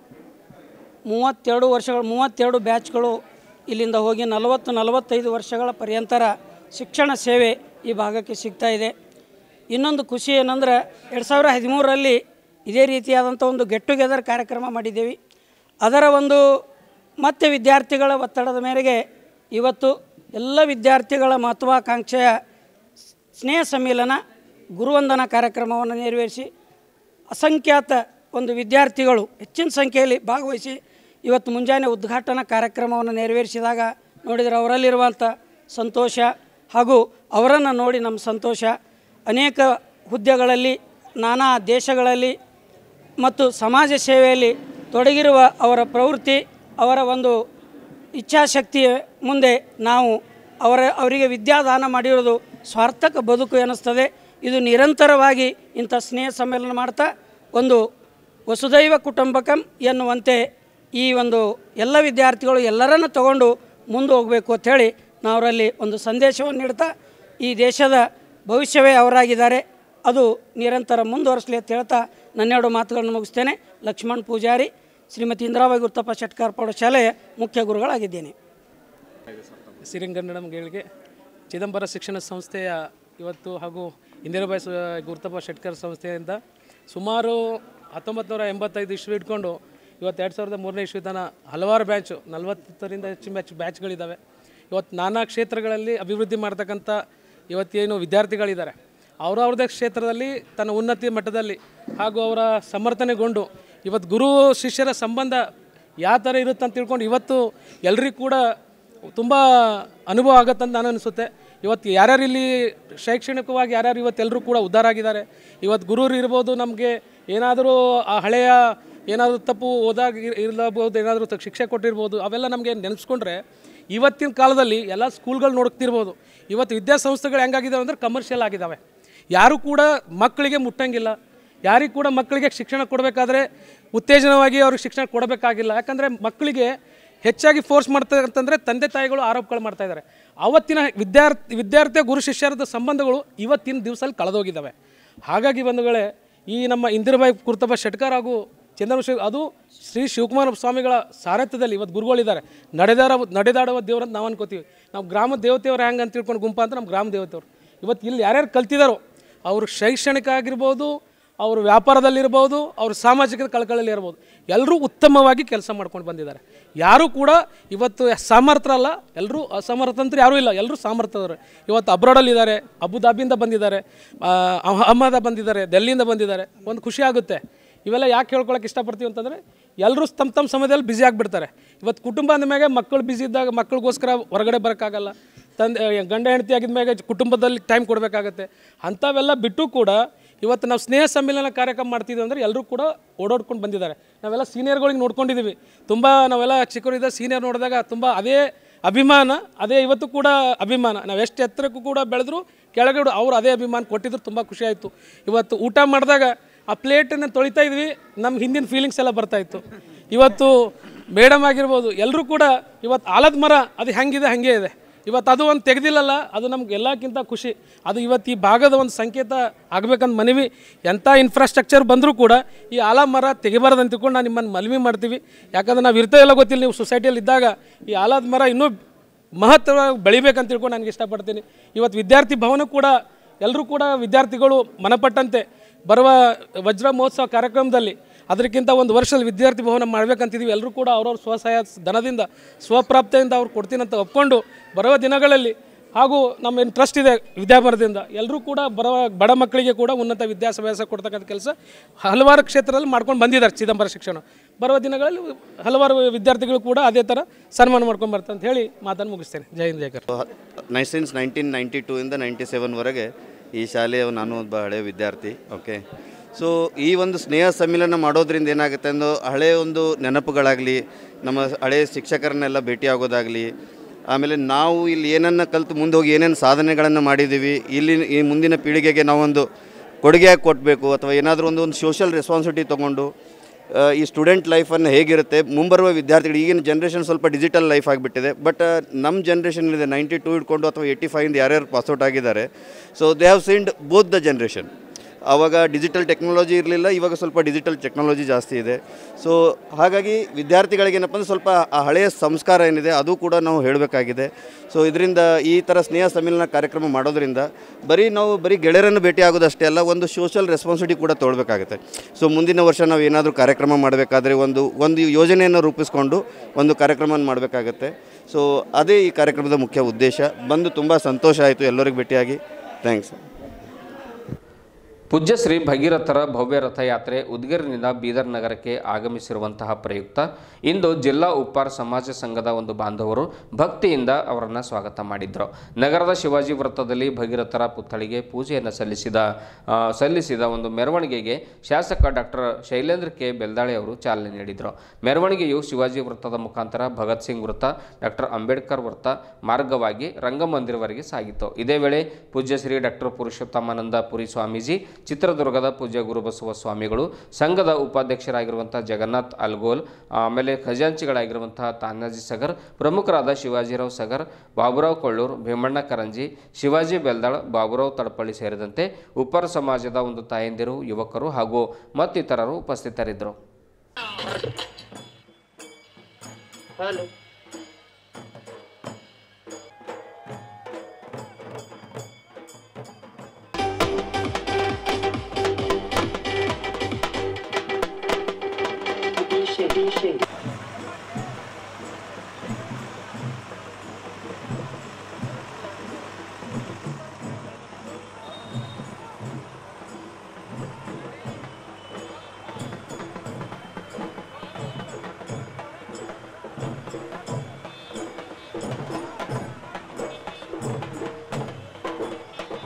ಮೂವತ್ತೆರಡು ವರ್ಷಗಳು ಮೂವತ್ತೆರಡು ಬ್ಯಾಚ್ಗಳು ಇಲ್ಲಿಂದ ಹೋಗಿ ನಲವತ್ತು ನಲವತ್ತೈದು ವರ್ಷಗಳ ಪರ್ಯಂತರ ಶಿಕ್ಷಣ ಸೇವೆ ಈ ಭಾಗಕ್ಕೆ ಸಿಗ್ತಾ ಇದೆ ಇನ್ನೊಂದು ಖುಷಿ ಏನಂದ್ರೆ ಎರಡು ಸಾವಿರ ಹದಿಮೂರರಲ್ಲಿ ಇದೇ ರೀತಿಯಾದಂಥ ಒಂದು ಗೆಟ್ ಟುಗೆದರ್ ಕಾರ್ಯಕ್ರಮ ಮಾಡಿದ್ದೇವೆ ಅದರ ಒಂದು ಮತ್ತೆ ವಿದ್ಯಾರ್ಥಿಗಳ ಒತ್ತಡದ ಮೇರೆಗೆ ಇವತ್ತು ಎಲ್ಲ ವಿದ್ಯಾರ್ಥಿಗಳ ಮಹತ್ವಾಕಾಂಕ್ಷೆಯ ಸ್ನೇಹ ಸಮ್ಮಿಲನ ಗುರುವಂದನಾ ಕಾರ್ಯಕ್ರಮವನ್ನು ನೆರವೇರಿಸಿ ಅಸಂಖ್ಯಾತ ಒಂದು ವಿದ್ಯಾರ್ಥಿಗಳು ಹೆಚ್ಚಿನ ಸಂಖ್ಯೆಯಲ್ಲಿ ಭಾಗವಹಿಸಿ ಇವತ್ತು ಮುಂಜಾನೆ ಉದ್ಘಾಟನಾ ಕಾರ್ಯಕ್ರಮವನ್ನು ನೆರವೇರಿಸಿದಾಗ ನೋಡಿದರೆ ಅವರಲ್ಲಿರುವಂಥ ಸಂತೋಷ ಹಾಗೂ ಅವರನ್ನು ನೋಡಿ ನಮ್ಮ ಸಂತೋಷ ಅನೇಕ ಹುದ್ದೆಗಳಲ್ಲಿ ನಾನಾ ದೇಶಗಳಲ್ಲಿ ಮತ್ತು ಸಮಾಜ ಸೇವೆಯಲ್ಲಿ ತೊಡಗಿರುವ ಅವರ ಪ್ರವೃತ್ತಿ ಅವರ ಒಂದು ಇಚ್ಛಾಶಕ್ತಿಯ ಮುಂದೆ ನಾವು ಅವರ ಅವರಿಗೆ ವಿದ್ಯಾದಾನ ಮಾಡಿರೋದು ಸ್ವಾರ್ಥಕ ಬದುಕು ಎನಿಸ್ತದೆ ಇದು ನಿರಂತರವಾಗಿ ಇಂಥ ಸ್ನೇಹ ಸಮ್ಮೇಳನ ಮಾಡ್ತಾ ಒಂದು ವಸುದೈವ ಕುಟುಂಬಕಂ ಎನ್ನುವಂತೆ ಈ ಒಂದು ಎಲ್ಲ ವಿದ್ಯಾರ್ಥಿಗಳು ಎಲ್ಲರನ್ನು ತಗೊಂಡು ಮುಂದೆ ಹೋಗಬೇಕು ಅಂಥೇಳಿ ನಾವು ಅವರಲ್ಲಿ ಒಂದು ಸಂದೇಶವನ್ನು ನೀಡ್ತಾ ಈ ದೇಶದ ಭವಿಷ್ಯವೇ ಅವರಾಗಿದ್ದಾರೆ ಅದು ನಿರಂತರ ಮುಂದುವರಿಸಲಿ ಅಂತ ಹೇಳ್ತಾ ನನ್ನೆರಡು ಮಾತುಗಳನ್ನು ಮುಗಿಸ್ತೇನೆ ಲಕ್ಷ್ಮಣ್ ಪೂಜಾರಿ ಶ್ರೀಮತಿ ಇಂದಿರಾಬಾಯಿ ಗುರುತಪ್ಪ ಶೆಟ್ಕಾರ್ ಪ್ರೌಢಶಾಲೆಯ ಮುಖ್ಯ ಗುರುಗಳಾಗಿದ್ದೇನೆ ಶ್ರೀರಂಗಣ್ಣನಮ್ಗಳಿಗೆ ಚಿದಂಬರ ಶಿಕ್ಷಣ ಸಂಸ್ಥೆಯ ಇವತ್ತು ಹಾಗೂ ಇಂದಿರಾಬಾಯಿ ಸು ಗುರುತಪ್ಪ ಶೆಟ್ಕರ್ ಸಂಸ್ಥೆಯಿಂದ ಸುಮಾರು ಹತ್ತೊಂಬತ್ತು ನೂರ ಎಂಬತ್ತೈದು ಇಸ್ವಿ ಇಟ್ಕೊಂಡು ಇವತ್ತು ಎರಡು ಸಾವಿರದ ಮೂರನೇ ಇಸ್ವಿ ತನಕ ಹಲವಾರು ಬ್ಯಾಚು ನಲವತ್ತರಿಂದ ಹೆಚ್ಚು ಬ್ಯಾಚ್ ಬ್ಯಾಚ್ಗಳಿದ್ದಾವೆ ಇವತ್ತು ನಾನಾ ಕ್ಷೇತ್ರಗಳಲ್ಲಿ ಅಭಿವೃದ್ಧಿ ಮಾಡ್ತಕ್ಕಂಥ ಇವತ್ತೇನು ವಿದ್ಯಾರ್ಥಿಗಳಿದ್ದಾರೆ ಅವರವ್ರದೇ ಕ್ಷೇತ್ರದಲ್ಲಿ ತನ್ನ ಉನ್ನತಿ ಮಟ್ಟದಲ್ಲಿ ಹಾಗೂ ಅವರ ಸಮರ್ಥನೆಗೊಂಡು ಇವತ್ತು ಗುರು ಶಿಷ್ಯರ ಸಂಬಂಧ ಯಾವ ಥರ ಇರುತ್ತೆ ಅಂತ ತಿಳ್ಕೊಂಡು ಇವತ್ತು ಎಲ್ರಿಗೂ ಕೂಡ ತುಂಬ ಅನುಭವ ಆಗುತ್ತಂತ ನಾನು ಅನಿಸುತ್ತೆ ಇವತ್ತು ಯಾರ್ಯಾರು ಇಲ್ಲಿ ಶೈಕ್ಷಣಿಕವಾಗಿ ಯಾರ್ಯಾರು ಇವತ್ತೆಲ್ಲರೂ ಕೂಡ ಉದ್ಧಾರ ಆಗಿದ್ದಾರೆ ಇವತ್ತು ಗುರುರು ಇರ್ಬೋದು ನಮಗೆ ಏನಾದರೂ ಆ ಹಳೆಯ ಏನಾದರೂ ತಪ್ಪು ಓದಾಗ ಇರಬಹುದು ಏನಾದರೂ ತ- ಶಿಕ್ಷೆ ಕೊಟ್ಟಿರ್ಬೋದು ಅವೆಲ್ಲ ನಮಗೆ ನೆನೆಸ್ಕೊಂಡ್ರೆ ಇವತ್ತಿನ ಕಾಲದಲ್ಲಿ ಎಲ್ಲ ಸ್ಕೂಲ್ಗಳು ನೋಡ್ತಿರ್ಬೋದು ಇವತ್ತು ವಿದ್ಯಾಸಂಸ್ಥೆಗಳು ಹೆಂಗಾಗಿದ್ದಾವೆ ಅಂದರೆ ಕಮರ್ಷಿಯಲ್ ಆಗಿದ್ದಾವೆ ಯಾರು ಕೂಡ ಮಕ್ಕಳಿಗೆ ಮುಟ್ಟಂಗಿಲ್ಲ ಯಾರಿಗೂ ಕೂಡ ಮಕ್ಕಳಿಗೆ ಶಿಕ್ಷಣ ಕೊಡಬೇಕಾದ್ರೆ ಉತ್ತೇಜನವಾಗಿ ಅವ್ರಿಗೆ ಶಿಕ್ಷಣ ಕೊಡಬೇಕಾಗಿಲ್ಲ ಯಾಕಂದರೆ ಮಕ್ಕಳಿಗೆ ಹೆಚ್ಚಾಗಿ ಫೋರ್ಸ್ ಮಾಡ್ತಾರೆ ಅಂತಂದರೆ ತಂದೆ ತಾಯಿಗಳು ಆರೋಪಗಳು ಮಾಡ್ತಾ ಇದ್ದಾರೆ ಅವತ್ತಿನ ವಿದ್ಯಾರ್ಥಿ ವಿದ್ಯಾರ್ಥಿ ಗುರು ಶಿಷ್ಯರದ ಸಂಬಂಧಗಳು ಇವತ್ತಿನ ದಿವಸದಲ್ಲಿ ಕಳೆದೋಗಿದ್ದಾವೆ ಹಾಗಾಗಿ ಬಂಧುಗಳೇ ಈ ನಮ್ಮ ಇಂದಿರಾಬಾಯಿ ಕುರ್ತಬ ಶೆಟ್ಕರ್ ಹಾಗೂ ಚಂದ್ರಶೇಖರ್ ಅದು ಶ್ರೀ ಶಿವಕುಮಾರ ಸ್ವಾಮಿಗಳ ಸಾರಥ್ಯದಲ್ಲಿ ಇವತ್ತು ಗುರುಗಳಿದ್ದಾರೆ ನಡೆದಾರ ನಡೆದಾಡುವ ದೇವ್ರು ಅಂತ ನಾವು ಅನ್ಕೋತೀವಿ ನಾವು ಗ್ರಾಮ ದೇವತೆಯವ್ರು ಹೆಂಗೆ ಅಂತ ತಿಳ್ಕೊಂಡು ಗುಂಪ ಅಂತ ನಮ್ಮ ಗ್ರಾಮ ದೇವತೆಯವರು ಇವತ್ತು ಇಲ್ಲಿ ಯಾರ್ಯಾರು ಕಲ್ತಿದ್ದಾರೋ ಅವರು ಶೈಕ್ಷಣಿಕ ಆಗಿರ್ಬೋದು ಅವರು ವ್ಯಾಪಾರದಲ್ಲಿರ್ಬೋದು ಅವರು ಸಾಮಾಜಿಕ ಕಳಕಳಲ್ಲಿ ಇರ್ಬೋದು ಎಲ್ಲರೂ ಉತ್ತಮವಾಗಿ ಕೆಲಸ ಮಾಡ್ಕೊಂಡು ಬಂದಿದ್ದಾರೆ ಯಾರೂ ಕೂಡ ಇವತ್ತು ಸಾಮರ್ಥ್ಯರಲ್ಲ ಎಲ್ಲರೂ ಅಸಮರ್ಥಂತ್ರ ಯಾರೂ ಇಲ್ಲ ಎಲ್ಲರೂ ಸಾಮರ್ಥ್ಯದವರು ಇವತ್ತು ಅಬ್ರಾಡಲ್ಲಿದ್ದಾರೆ ಅಬುದಾಬಿಯಿಂದ ಬಂದಿದ್ದಾರೆ ಆ, ಅಹಮದ ಬಂದಿದ್ದಾರೆ ಡೆಲ್ಲಿಯಿಂದ ಬಂದಿದ್ದಾರೆ ಒಂದು ಖುಷಿ ಆಗುತ್ತೆ ಇವೆಲ್ಲ ಯಾಕೆ ಹೇಳ್ಕೊಳಕ್ಕೆ ಇಷ್ಟಪಡ್ತೀವಿ ಅಂತಂದರೆ ಎಲ್ಲರೂ ತಮ್ಮ ತಮ್ಮ ಸಮಯದಲ್ಲಿ ಬ್ಯುಸಿ ಆಗಿಬಿಡ್ತಾರೆ ಇವತ್ತು ಕುಟುಂಬ ಅಂದಮೇಲೆ ಮಕ್ಕಳು ಬ್ಯುಸಿ ಇದ್ದಾಗ ಮಕ್ಕಳಿಗೋಸ್ಕರ ಹೊರಗಡೆ ಬರೋಕ್ಕಾಗಲ್ಲ ತಂದೆ ಗಂಡ ಹೆಂಡತಿ ಆಗಿದ್ಮೇಲೆ ಕುಟುಂಬದಲ್ಲಿ ಟೈಮ್ ಕೊಡಬೇಕಾಗತ್ತೆ ಅಂಥವೆಲ್ಲ ಬಿಟ್ಟು ಕೂಡ ಇವತ್ತು ನಾವು ಸ್ನೇಹ ಸಮ್ಮೇಳನ ಕಾರ್ಯಕ್ರಮ ಮಾಡ್ತಿದ್ವಿ ಅಂದರೆ ಎಲ್ಲರೂ ಕೂಡ ಓಡಾಡ್ಕೊಂಡು ಬಂದಿದ್ದಾರೆ ನಾವೆಲ್ಲ ಸೀನಿಯರ್ಗಳಿಗೆ ನೋಡ್ಕೊಂಡಿದ್ದೀವಿ ತುಂಬ ನಾವೆಲ್ಲ ಚಿಕ್ಕವರಿದ್ದ ಸೀನಿಯರ್ ನೋಡಿದಾಗ ತುಂಬ ಅದೇ ಅಭಿಮಾನ ಅದೇ ಇವತ್ತು ಕೂಡ ಅಭಿಮಾನ ನಾವು ಎಷ್ಟು ಎತ್ತರಕ್ಕೂ ಕೂಡ ಬೆಳೆದ್ರು ಕೆಳಗಡೆ ಅವ್ರು ಅದೇ ಅಭಿಮಾನ ಕೊಟ್ಟಿದ್ರು ತುಂಬ ಖುಷಿ ಆಯಿತು ಇವತ್ತು ಊಟ ಮಾಡಿದಾಗ ಆ ಪ್ಲೇಟನ್ನು ತೊಳಿತಾ ಇದ್ವಿ ನಮ್ಮ ಹಿಂದಿನ ಫೀಲಿಂಗ್ಸ್ ಎಲ್ಲ ಬರ್ತಾ ಇತ್ತು ಇವತ್ತು ಮೇಡಮ್ ಆಗಿರ್ಬೋದು ಎಲ್ಲರೂ ಕೂಡ ಇವತ್ತು ಆಲದ ಮರ ಅದು ಹೆಂಗಿದೆ ಹಾಗೆ ಇದೆ ಇವತ್ತು ಅದು ಒಂದು ತೆಗೆದಿಲ್ಲಲ್ಲ ಅದು ನಮ್ಗೆ ಎಲ್ಲಕ್ಕಿಂತ ಖುಷಿ ಅದು ಇವತ್ತು ಈ ಭಾಗದ ಒಂದು ಸಂಕೇತ ಆಗ್ಬೇಕಂತ ಮನವಿ ಎಂಥ ಇನ್ಫ್ರಾಸ್ಟ್ರಕ್ಚರ್ ಬಂದರೂ ಕೂಡ ಈ ಆಲ ಮರ ತೆಗಿಬಾರ್ದು ಅಂತ ತಿಳ್ಕೊಂಡು ನಾನು ನಿಮ್ಮನ್ನು ಮನವಿ ಮಾಡ್ತೀವಿ ಯಾಕಂದ್ರೆ ನಾವು ಇರ್ತೇವೆಲ್ಲ ಗೊತ್ತಿಲ್ಲ ನೀವು ಸೊಸೈಟಿಯಲ್ಲಿ ಇದ್ದಾಗ ಈ ಆಲದ ಮರ ಇನ್ನೂ ಮಹತ್ವವಾಗಿ ಬೆಳಿಬೇಕಂತ ತಿಳ್ಕೊಂಡು ನನಗೆ ಇಷ್ಟಪಡ್ತೀನಿ ಇವತ್ತು ವಿದ್ಯಾರ್ಥಿ ಭವನ ಕೂಡ ಎಲ್ಲರೂ ಕೂಡ ವಿದ್ಯಾರ್ಥಿಗಳು ಮನಪಟ್ಟಂತೆ ಬರುವ ವಜ್ರ ಮಹೋತ್ಸವ ಕಾರ್ಯಕ್ರಮದಲ್ಲಿ ಅದಕ್ಕಿಂತ ಒಂದು ವರ್ಷದಲ್ಲಿ ವಿದ್ಯಾರ್ಥಿ ಭವನ ಮಾಡ್ಬೇಕಂತಿದ್ದೀವಿ ಎಲ್ಲರೂ ಕೂಡ ಅವ್ರವ್ರ ಸ್ವಸಹಾಯ ಧನದಿಂದ ಸ್ವಪ್ರಾಪ್ತಿಯಿಂದ ಅವ್ರು ಕೊಡ್ತೀನಂತ ಒಪ್ಕೊಂಡು ಬರುವ ದಿನಗಳಲ್ಲಿ ಹಾಗೂ ನಮ್ಮ ಏನು ಟ್ರಸ್ಟ್ ಇದೆ ವಿದ್ಯಾಭರಣದಿಂದ ಎಲ್ಲರೂ ಕೂಡ ಬರುವ ಬಡ ಮಕ್ಕಳಿಗೆ ಕೂಡ ಉನ್ನತ ವಿದ್ಯಾಭ್ಯಾಸ ಕೊಡ್ತಕ್ಕಂಥ ಕೆಲಸ ಹಲವಾರು ಕ್ಷೇತ್ರದಲ್ಲಿ ಮಾಡ್ಕೊಂಡು ಬಂದಿದ್ದಾರೆ ಚಿದಂಬರ ಶಿಕ್ಷಣ ಬರುವ ದಿನಗಳಲ್ಲಿ ಹಲವಾರು ವಿದ್ಯಾರ್ಥಿಗಳು ಕೂಡ ಅದೇ ಥರ ಸನ್ಮಾನ ಮಾಡ್ಕೊಂಡು ಬರ್ತಾರೆ ಅಂತ ಹೇಳಿ ಮಾತನ್ನು ಮುಗಿಸ್ತೇನೆ ಜೈ ಹಿಂದ್ ಜೈ ಕರ್ನಾಟಕ. ನೈ ಸಿನ್ಸ್ ನೈನ್ಟೀನ್ ನೈಂಟಿ ಟೂ ಇಂದ ನೈಂಟಿ ಸೆವೆನ್ವರೆಗೆ ಈ ಶಾಲೆಯ ನಾನು ಒಬ್ಬ ಹಳೆಯ ವಿದ್ಯಾರ್ಥಿ ಓಕೆ ಸೊ ಈ ಒಂದು ಸ್ನೇಹ ಸಮ್ಮಿಲನ ಮಾಡೋದ್ರಿಂದ ಏನಾಗುತ್ತೆ ಅಂದು ಹಳೆಯ ಒಂದು ನೆನಪುಗಳಾಗಲಿ ನಮ್ಮ ಹಳೆಯ ಶಿಕ್ಷಕರನ್ನೆಲ್ಲ ಭೇಟಿಯಾಗೋದಾಗಲಿ ಆಮೇಲೆ ನಾವು ಇಲ್ಲಿ ಏನನ್ನು ಕಲಿತು ಮುಂದೆ ಹೋಗಿ ಏನೇನು ಸಾಧನೆಗಳನ್ನು ಮಾಡಿದ್ದೀವಿ ಇಲ್ಲಿ ಈ ಮುಂದಿನ ಪೀಳಿಗೆಗೆ ನಾವೊಂದು ಕೊಡುಗೆಯಾಗಿ ಕೊಡಬೇಕು ಅಥವಾ ಏನಾದರೂ ಒಂದು ಒಂದು ಸೋಷಿಯಲ್ ರೆಸ್ಪಾನ್ಸಿಬಿಲಿಟಿ ತೊಗೊಂಡು ಆ, ಈ ಸ್ಟೂಡೆಂಟ್ ಲೈಫನ್ನು ಹೇಗಿರುತ್ತೆ ಮುಂಬರುವ ವಿದ್ಯಾರ್ಥಿಗಳು ಈಗಿನ ಜನ್ರೇಷನ್ ಸ್ವಲ್ಪ ಡಿಜಿಟಲ್ ಲೈಫ್ ಆಗಿಬಿಟ್ಟಿದೆ ಬಟ್ ನಮ್ಮ ಜನ್ರೇಷನ್ ಇದೆ ನೈಂಟಿ ಟೂ ಇಟ್ಕೊಂಡು ಅಥವಾ ಏಯ್ಟಿ ಫೈವಿಂದ ಯಾರ್ಯಾರು ಪಾಸ್ಔಟ್ ಆಗಿದ್ದಾರೆ so they have seen both the generation ಆವಾಗ ಡಿಜಿಟಲ್ ಟೆಕ್ನಾಲಜಿ ಇರಲಿಲ್ಲ ಇವಾಗ ಸ್ವಲ್ಪ ಡಿಜಿಟಲ್ ಟೆಕ್ನಾಲಜಿ ಜಾಸ್ತಿ ಇದೆ ಸೊ ಹಾಗಾಗಿ ವಿದ್ಯಾರ್ಥಿಗಳಿಗೆ ಏನಪ್ಪ ಅಂದರೆ ಸ್ವಲ್ಪ ಆ ಹಳೆಯ ಸಂಸ್ಕಾರ ಏನಿದೆ ಅದು ಕೂಡ ನಾವು ಹೇಳಬೇಕಾಗಿದೆ ಸೊ ಇದರಿಂದ ಈ ಥರ ಸ್ನೇಹ ಸಮ್ಮಿಲನ ಕಾರ್ಯಕ್ರಮ ಮಾಡೋದ್ರಿಂದ ಬರೀ ನಾವು ಬರೀ ಗೆಳೆಯರನ್ನು ಭೇಟಿ ಆಗೋದಷ್ಟೇ ಅಲ್ಲ ಒಂದು ಸೋಷಿಯಲ್ ರೆಸ್ಪಾನ್ಸಿಬಿಲಿಟಿ ಕೂಡ ತೊಗೊಳ್ಬೇಕಾಗುತ್ತೆ ಸೊ ಮುಂದಿನ ವರ್ಷ ನಾವು ಏನಾದರೂ ಕಾರ್ಯಕ್ರಮ ಮಾಡಬೇಕಾದ್ರೆ ಒಂದು ಒಂದು ಯೋಜನೆಯನ್ನು ರೂಪಿಸ್ಕೊಂಡು ಒಂದು ಕಾರ್ಯಕ್ರಮ ಮಾಡಬೇಕಾಗತ್ತೆ ಸೊ ಅದೇ ಈ ಕಾರ್ಯಕ್ರಮದ ಮುಖ್ಯ ಉದ್ದೇಶ ಬಂದು ತುಂಬ ಸಂತೋಷ ಆಯಿತು ಎಲ್ಲರಿಗೂ ಭೇಟಿಯಾಗಿ ಥ್ಯಾಂಕ್ಸ್ ಪೂಜ್ಯ ಶ್ರೀ ಭಗೀರಥರ ಭವ್ಯ ರಥಯಾತ್ರೆ ಉದ್ಗಿರಿನಿಂದ ಬೀದರ್ ನಗರಕ್ಕೆ ಆಗಮಿಸಿರುವಂತಹ ಪ್ರಯುಕ್ತ ಇಂದು ಜಿಲ್ಲಾ ಉಪ್ಪಾರ ಸಮಾಜ ಸಂಘದ ಒಂದು ಬಾಂಧವರು ಭಕ್ತಿಯಿಂದ ಅವರನ್ನು ಸ್ವಾಗತ ಮಾಡಿದ್ರು ನಗರದ ಶಿವಾಜಿ ವೃತ್ತದಲ್ಲಿ ಭಗೀರಥರ ಪುತ್ಥಳಿಗೆ ಪೂಜೆಯನ್ನು ಸಲ್ಲಿಸಿದ ಆ, ಸಲ್ಲಿಸಿದ ಒಂದು ಮೆರವಣಿಗೆಗೆ ಶಾಸಕ ಡಾಕ್ಟರ್ ಶೈಲೇಂದ್ರ ಕೆ ಬೆಲ್ದಾಳೆ ಅವರು ಚಾಲನೆ ನೀಡಿದರು ಮೆರವಣಿಗೆಯು ಶಿವಾಜಿ ವೃತ್ತದ ಮುಖಾಂತರ ಭಗತ್ ಸಿಂಗ್ ವೃತ್ತ ಡಾಕ್ಟರ್ ಅಂಬೇಡ್ಕರ್ ವೃತ್ತ ಮಾರ್ಗವಾಗಿ ರಂಗಮಂದಿರವರೆಗೆ ಸಾಗಿತು ಇದೇ ವೇಳೆ ಪೂಜ್ಯ ಶ್ರೀ ಡಾಕ್ಟರ್ ಪುರುಷೋತ್ತಮಾನಂದ ಪುರಿ ಸ್ವಾಮೀಜಿ ಚಿತ್ರದುರ್ಗದ ಪೂಜ್ಯ ಗುರುಬಸವ ಸ್ವಾಮಿಗಳು ಸಂಘದ ಉಪಾಧ್ಯಕ್ಷರಾಗಿರುವಂಥ ಜಗನ್ನಾಥ್ ಅಲ್ಗೋಲ್ ಆಮೇಲೆ ಖಜಾಂಚಿಗಳಾಗಿರುವಂತಹ ತಾನಾಜಿ ಸಗರ್ ಪ್ರಮುಖರಾದ ಶಿವಾಜಿರಾವ್ ಸಗರ್ ಬಾಬುರಾವ್ ಕೊಳ್ಳೂರ್ ಭೀಮಣ್ಣ ಕರಂಜಿ ಶಿವಾಜಿ ಬೆಲ್ದಾಳ್ ಬಾಬುರಾವ್ ತಡಪಳ್ಳಿ ಸೇರಿದಂತೆ ಉಪ್ಪಾರ ಸಮಾಜದ ಒಂದು ತಾಯಂದಿರು ಯುವಕರು ಹಾಗೂ ಮತ್ತಿತರರು ಉಪಸ್ಥಿತರಿದ್ದರು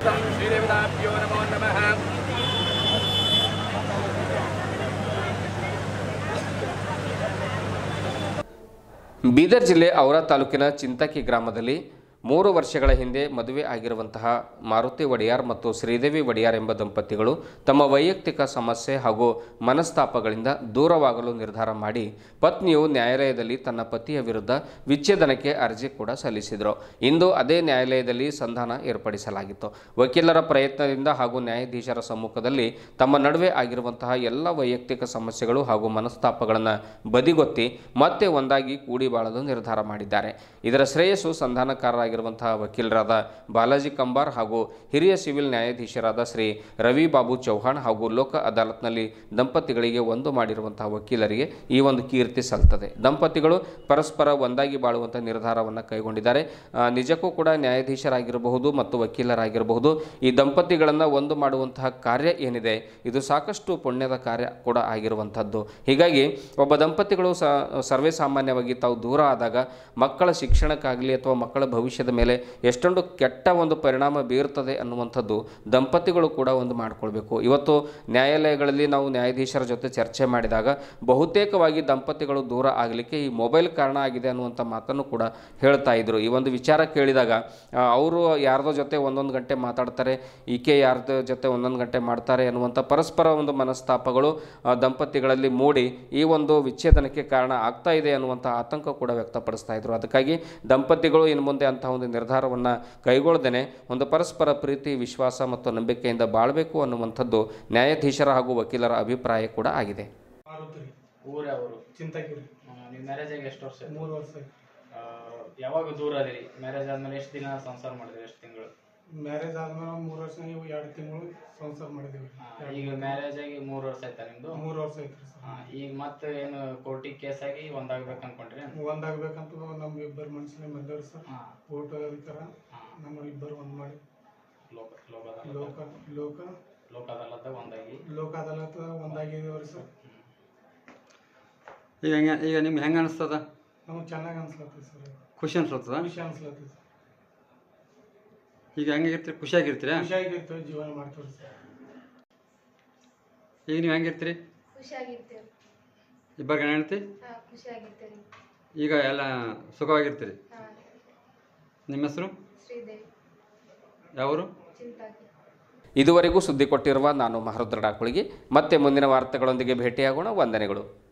ಶ್ರೀದೇವತಾಭ್ಯೋ ನಮೋ ನಮಃ ಬೀದರ್ ಜಿಲ್ಲೆ ಔರಾ ತಾಲೂಕಿನ ಚಿಂತಕಿ ಗ್ರಾಮದಲ್ಲಿ ಮೂರು ವರ್ಷಗಳ ಹಿಂದೆ ಮದುವೆ ಆಗಿರುವಂತಹ ಮಾರುತಿ ಒಡೆಯಾರ್ ಮತ್ತು ಶ್ರೀದೇವಿ ಒಡೆಯಾರ್ ಎಂಬ ದಂಪತಿಗಳು ತಮ್ಮ ವೈಯಕ್ತಿಕ ಸಮಸ್ಯೆ ಹಾಗೂ ಮನಸ್ತಾಪಗಳಿಂದ ದೂರವಾಗಲು ನಿರ್ಧಾರ ಮಾಡಿ ಪತ್ನಿಯು ನ್ಯಾಯಾಲಯದಲ್ಲಿ ತನ್ನ ಪತಿಯ ವಿರುದ್ಧ ವಿಚ್ಛೇದನಕ್ಕೆ ಅರ್ಜಿ ಕೂಡ ಸಲ್ಲಿಸಿದರು ಇಂದು ಅದೇ ನ್ಯಾಯಾಲಯದಲ್ಲಿ ಸಂಧಾನ ಏರ್ಪಡಿಸಲಾಗಿತ್ತು ವಕೀಲರ ಪ್ರಯತ್ನದಿಂದ ಹಾಗೂ ನ್ಯಾಯಾಧೀಶರ ಸಮ್ಮುಖದಲ್ಲಿ ತಮ್ಮ ನಡುವೆ ಆಗಿರುವಂತಹ ಎಲ್ಲ ವೈಯಕ್ತಿಕ ಸಮಸ್ಯೆಗಳು ಹಾಗೂ ಮನಸ್ತಾಪಗಳನ್ನು ಬದಿಗೊತ್ತಿ ಮತ್ತೆ ಒಂದಾಗಿ ಕೂಡಿ ಬಾಳಲು ನಿರ್ಧಾರ ಮಾಡಿದ್ದಾರೆ ಇದರ ಶ್ರೇಯಸ್ಸು ಸಂಧಾನಕಾರರಾಗಿರುವಂತಹ ವಕೀಲರಾದ ಬಾಲಾಜಿ ಕಂಬಾರ್ ಹಾಗೂ ಹಿರಿಯ ಸಿವಿಲ್ ನ್ಯಾಯಾಧೀಶರಾದ ಶ್ರೀ ರವಿ ಬಾಬು ಚೌಹಾಣ್ ಹಾಗೂ ಲೋಕ ಅದಾಲತ್ನಲ್ಲಿ ದಂಪತಿಗಳಿಗೆ ಒಂದು ಮಾಡಿರುವಂತಹ ವಕೀಲರಿಗೆ ಈ ಒಂದು ಕೀರ್ತಿ ಸಲ್ತದೆ ದಂಪತಿಗಳು ಪರಸ್ಪರ ಒಂದಾಗಿ ಬಾಳುವಂಥ ನಿರ್ಧಾರವನ್ನು ಕೈಗೊಂಡಿದ್ದಾರೆ ಆ, ನಿಜಕ್ಕೂ ಕೂಡ ನ್ಯಾಯಾಧೀಶರಾಗಿರಬಹುದು ಮತ್ತು ವಕೀಲರಾಗಿರಬಹುದು ಈ ದಂಪತಿಗಳನ್ನು ಒಂದು ಮಾಡುವಂತಹ ಕಾರ್ಯ ಏನಿದೆ ಇದು ಸಾಕಷ್ಟು ಪುಣ್ಯದ ಕಾರ್ಯ ಕೂಡ ಆಗಿರುವಂಥದ್ದು ಹೀಗಾಗಿ ಒಬ್ಬ ದಂಪತಿಗಳು ಸ ಸರ್ವೇ ಸಾಮಾನ್ಯವಾಗಿ ತಾವು ದೂರ ಆದಾಗ ಮಕ್ಕಳ ಶಿಕ್ಷಣಕ್ಕಾಗಲಿ ಅಥವಾ ಮಕ್ಕಳ ಭವಿಷ್ಯದ ಮೇಲೆ ಎಷ್ಟೊಂದು ಕೆಟ್ಟ ಒಂದು ಪರಿಣಾಮ ಬೀರ್ತದೆ ಅನ್ನುವಂಥದ್ದು ದಂಪತಿಗಳು ಕೂಡ ಒಂದು ಮಾಡಿಕೊಳ್ಬೇಕು ಇವತ್ತು ನ್ಯಾಯಾಲಯಗಳಲ್ಲಿ ನಾವು ನ್ಯಾಯಾಧೀಶರ ಜೊತೆ ಚರ್ಚೆ ಮಾಡಿದಾಗ ಬಹುತೇಕವಾಗಿ ದಂಪತಿಗಳು ದೂರ ಆಗಲಿಕ್ಕೆ ಈ ಮೊಬೈಲ್ ಕಾರಣ ಆಗಿದೆ ಅನ್ನುವಂಥ ಮಾತನ್ನು ಕೂಡ ಹೇಳ್ತಾ ಇದ್ರು ಈ ಒಂದು ವಿಚಾರ ಕೇಳಿದಾಗ ಅವರು ಯಾರ್ದೋ ಜೊತೆ ಒಂದೊಂದು ಗಂಟೆ ಮಾತಾಡ್ತಾರೆ ಈಕೆ ಯಾರ್ದೋ ಜೊತೆ ಒಂದೊಂದು ಗಂಟೆ ಮಾಡ್ತಾರೆ ಅನ್ನುವಂಥ ಪರಸ್ಪರ ಒಂದು ಮನಸ್ತಾಪಗಳು ಆ, ದಂಪತಿಗಳಲ್ಲಿ ಮೂಡಿ ಈ ಒಂದು ವಿಚ್ಛೇದನಕ್ಕೆ ಕಾರಣ ಆಗ್ತಾ ಇದೆ ಅನ್ನುವಂಥ ಆತಂಕ ಕೂಡ ವ್ಯಕ್ತಪಡಿಸ್ತಾ ಇದ್ರು ಅದಕ್ಕಾಗಿ ದಂಪತಿಗಳು ಇನ್ನು ಮುಂದೆ ಅಂತಹ ಒಂದು ನಿರ್ಧಾರವನ್ನು ಕೈಗೊಳ್ಳದೇನೆ ಒಂದು ಪರಸ್ಪರ ಪ್ರೀತಿ ವಿಶ್ವಾಸ ಮತ್ತು ನಂಬಿಕೆಯಿಂದ ಬಾಳಬೇಕು ಅನ್ನುವಂಥದ್ದು ನ್ಯಾಯಾಧೀಶರ ಹಾಗೂ ವಕೀಲರ ಅಭಿಪ್ರಾಯ ಕೂಡ ಆಗಿದೆ ಊರ ಅವರು ಚಿಂತಾಗಿರಿ ನೀವು ಮ್ಯಾರೇಜ್ ಆಗಿ ಎಷ್ಟು ವರ್ಷ ಆಯ್ತು? ಮೂರು ವರ್ಷ ಆಯ್ತು. ಆ, ಯಾವಾಗ ದೂರ ಅದಿರಿ ಮ್ಯಾರೇಜ್ ಆದ್ಮೇಲೆ ಎಷ್ಟು ದಿನ ಸಂಸಾರ ಮಾಡಿದ್ರಿ ಎಷ್ಟು ತಿಂಗಳು ಮ್ಯಾರೇಜ್ ಆದ್ಮೇಲೆ ಮೂರು ವರ್ಷ ಇವು ಎರಡು ತಿಂಗಳು ಸಂಸಾರ ಮಾಡಿದ್ದೀವಿ ಈಗ ಮ್ಯಾರೇಜ್ ಆಗಿ ಮೂರು ವರ್ಷ ಆಯ್ತಾ ನಿಮ್ದು ಮೂರು ವರ್ಷ ಐತ್ರಿ ಹಾ, ಈಗ ಮತ್ತೆ ಏನು ಕೋರ್ಟಿಗೆ ಕೇಸ್ ಆಗಿ ಒಂದಾಗ್ಬೇಕು ಅನ್ಕೊಂಡ್ರಿ ಒಂದಾಗ್ಬೇಕಂತ ನಮ್ಮ ಇಬ್ಬರು ಮನುಷ್ಯನೇ ಬಂದವ್ರಿ ಸರ್ ಫೋಟೋ ಅಧಿಕಾರ ನಮ್ಮ ಇಬ್ಬರು ಒಂದು ಮಾಡಿ ಲೋಕ ಲೋಕ ಲೋಕ ಲೋಕ ಲೋಕ ಅದಾಲತ್ ಒಂದಾಗಿ ಲೋಕ ಅದಾಲತ್ ಒಂದಾಗಿದ್ದೀವ್ರಿ ಸರ್ ಈಗ ಹೆಂಗೆ ಈಗ ನಿಮ್ಗೆ ಹೆಂಗೆ ಅನಿಸ್ತದ ನಮ್ಗೆ ಚೆನ್ನಾಗಿ ಅನ್ಸ್ಲತ್ತಿ ಸರ್ ಖುಷಿ ಅನ್ಸ್ಲತ್ತದ ಖುಷಿ ಅನ್ಸ್ಲತ್ತಿ ಸರ್ ಈಗ ಹೆಂಗಿರ್ತೀರಿ ಖುಷಿಯಾಗಿರ್ತೀರಾ ಖುಷಿಯಾಗಿರ್ತೇವೆ ಜೀವನ ಮಾಡ್ತೀವಿ ಸರ್ ಈಗ ನೀವು ಹೆಂಗಿರ್ತೀರಿ ಖುಷಿಯಾಗಿರ್ತೇವೆ ಇಬ್ಬರು ಗಂಡ ಹೆಂಡತಿ ಹಾ ಖುಷಿಯಾಗಿರ್ತೇವೆ ಈಗ ಎಲ್ಲ ಸುಖವಾಗಿರ್ತೀರಿ ಹಾ ನಿಮ್ಮ ಹೆಸರು ಶ್ರೀದೇವಿ ಯಾವರು ಚಿಂತಾಕಿ ಇದುವರೆಗೂ ಸುದ್ದಿ ಕೊಟ್ಟಿರುವ ನಾನು ಮಹರುದ್ರ ಡಾಕುಳಿಗೆ ಮತ್ತೆ ಮುಂದಿನ ವಾರ್ತೆಗಳೊಂದಿಗೆ ಭೇಟಿಯಾಗೋಣ ವಂದನೆಗಳು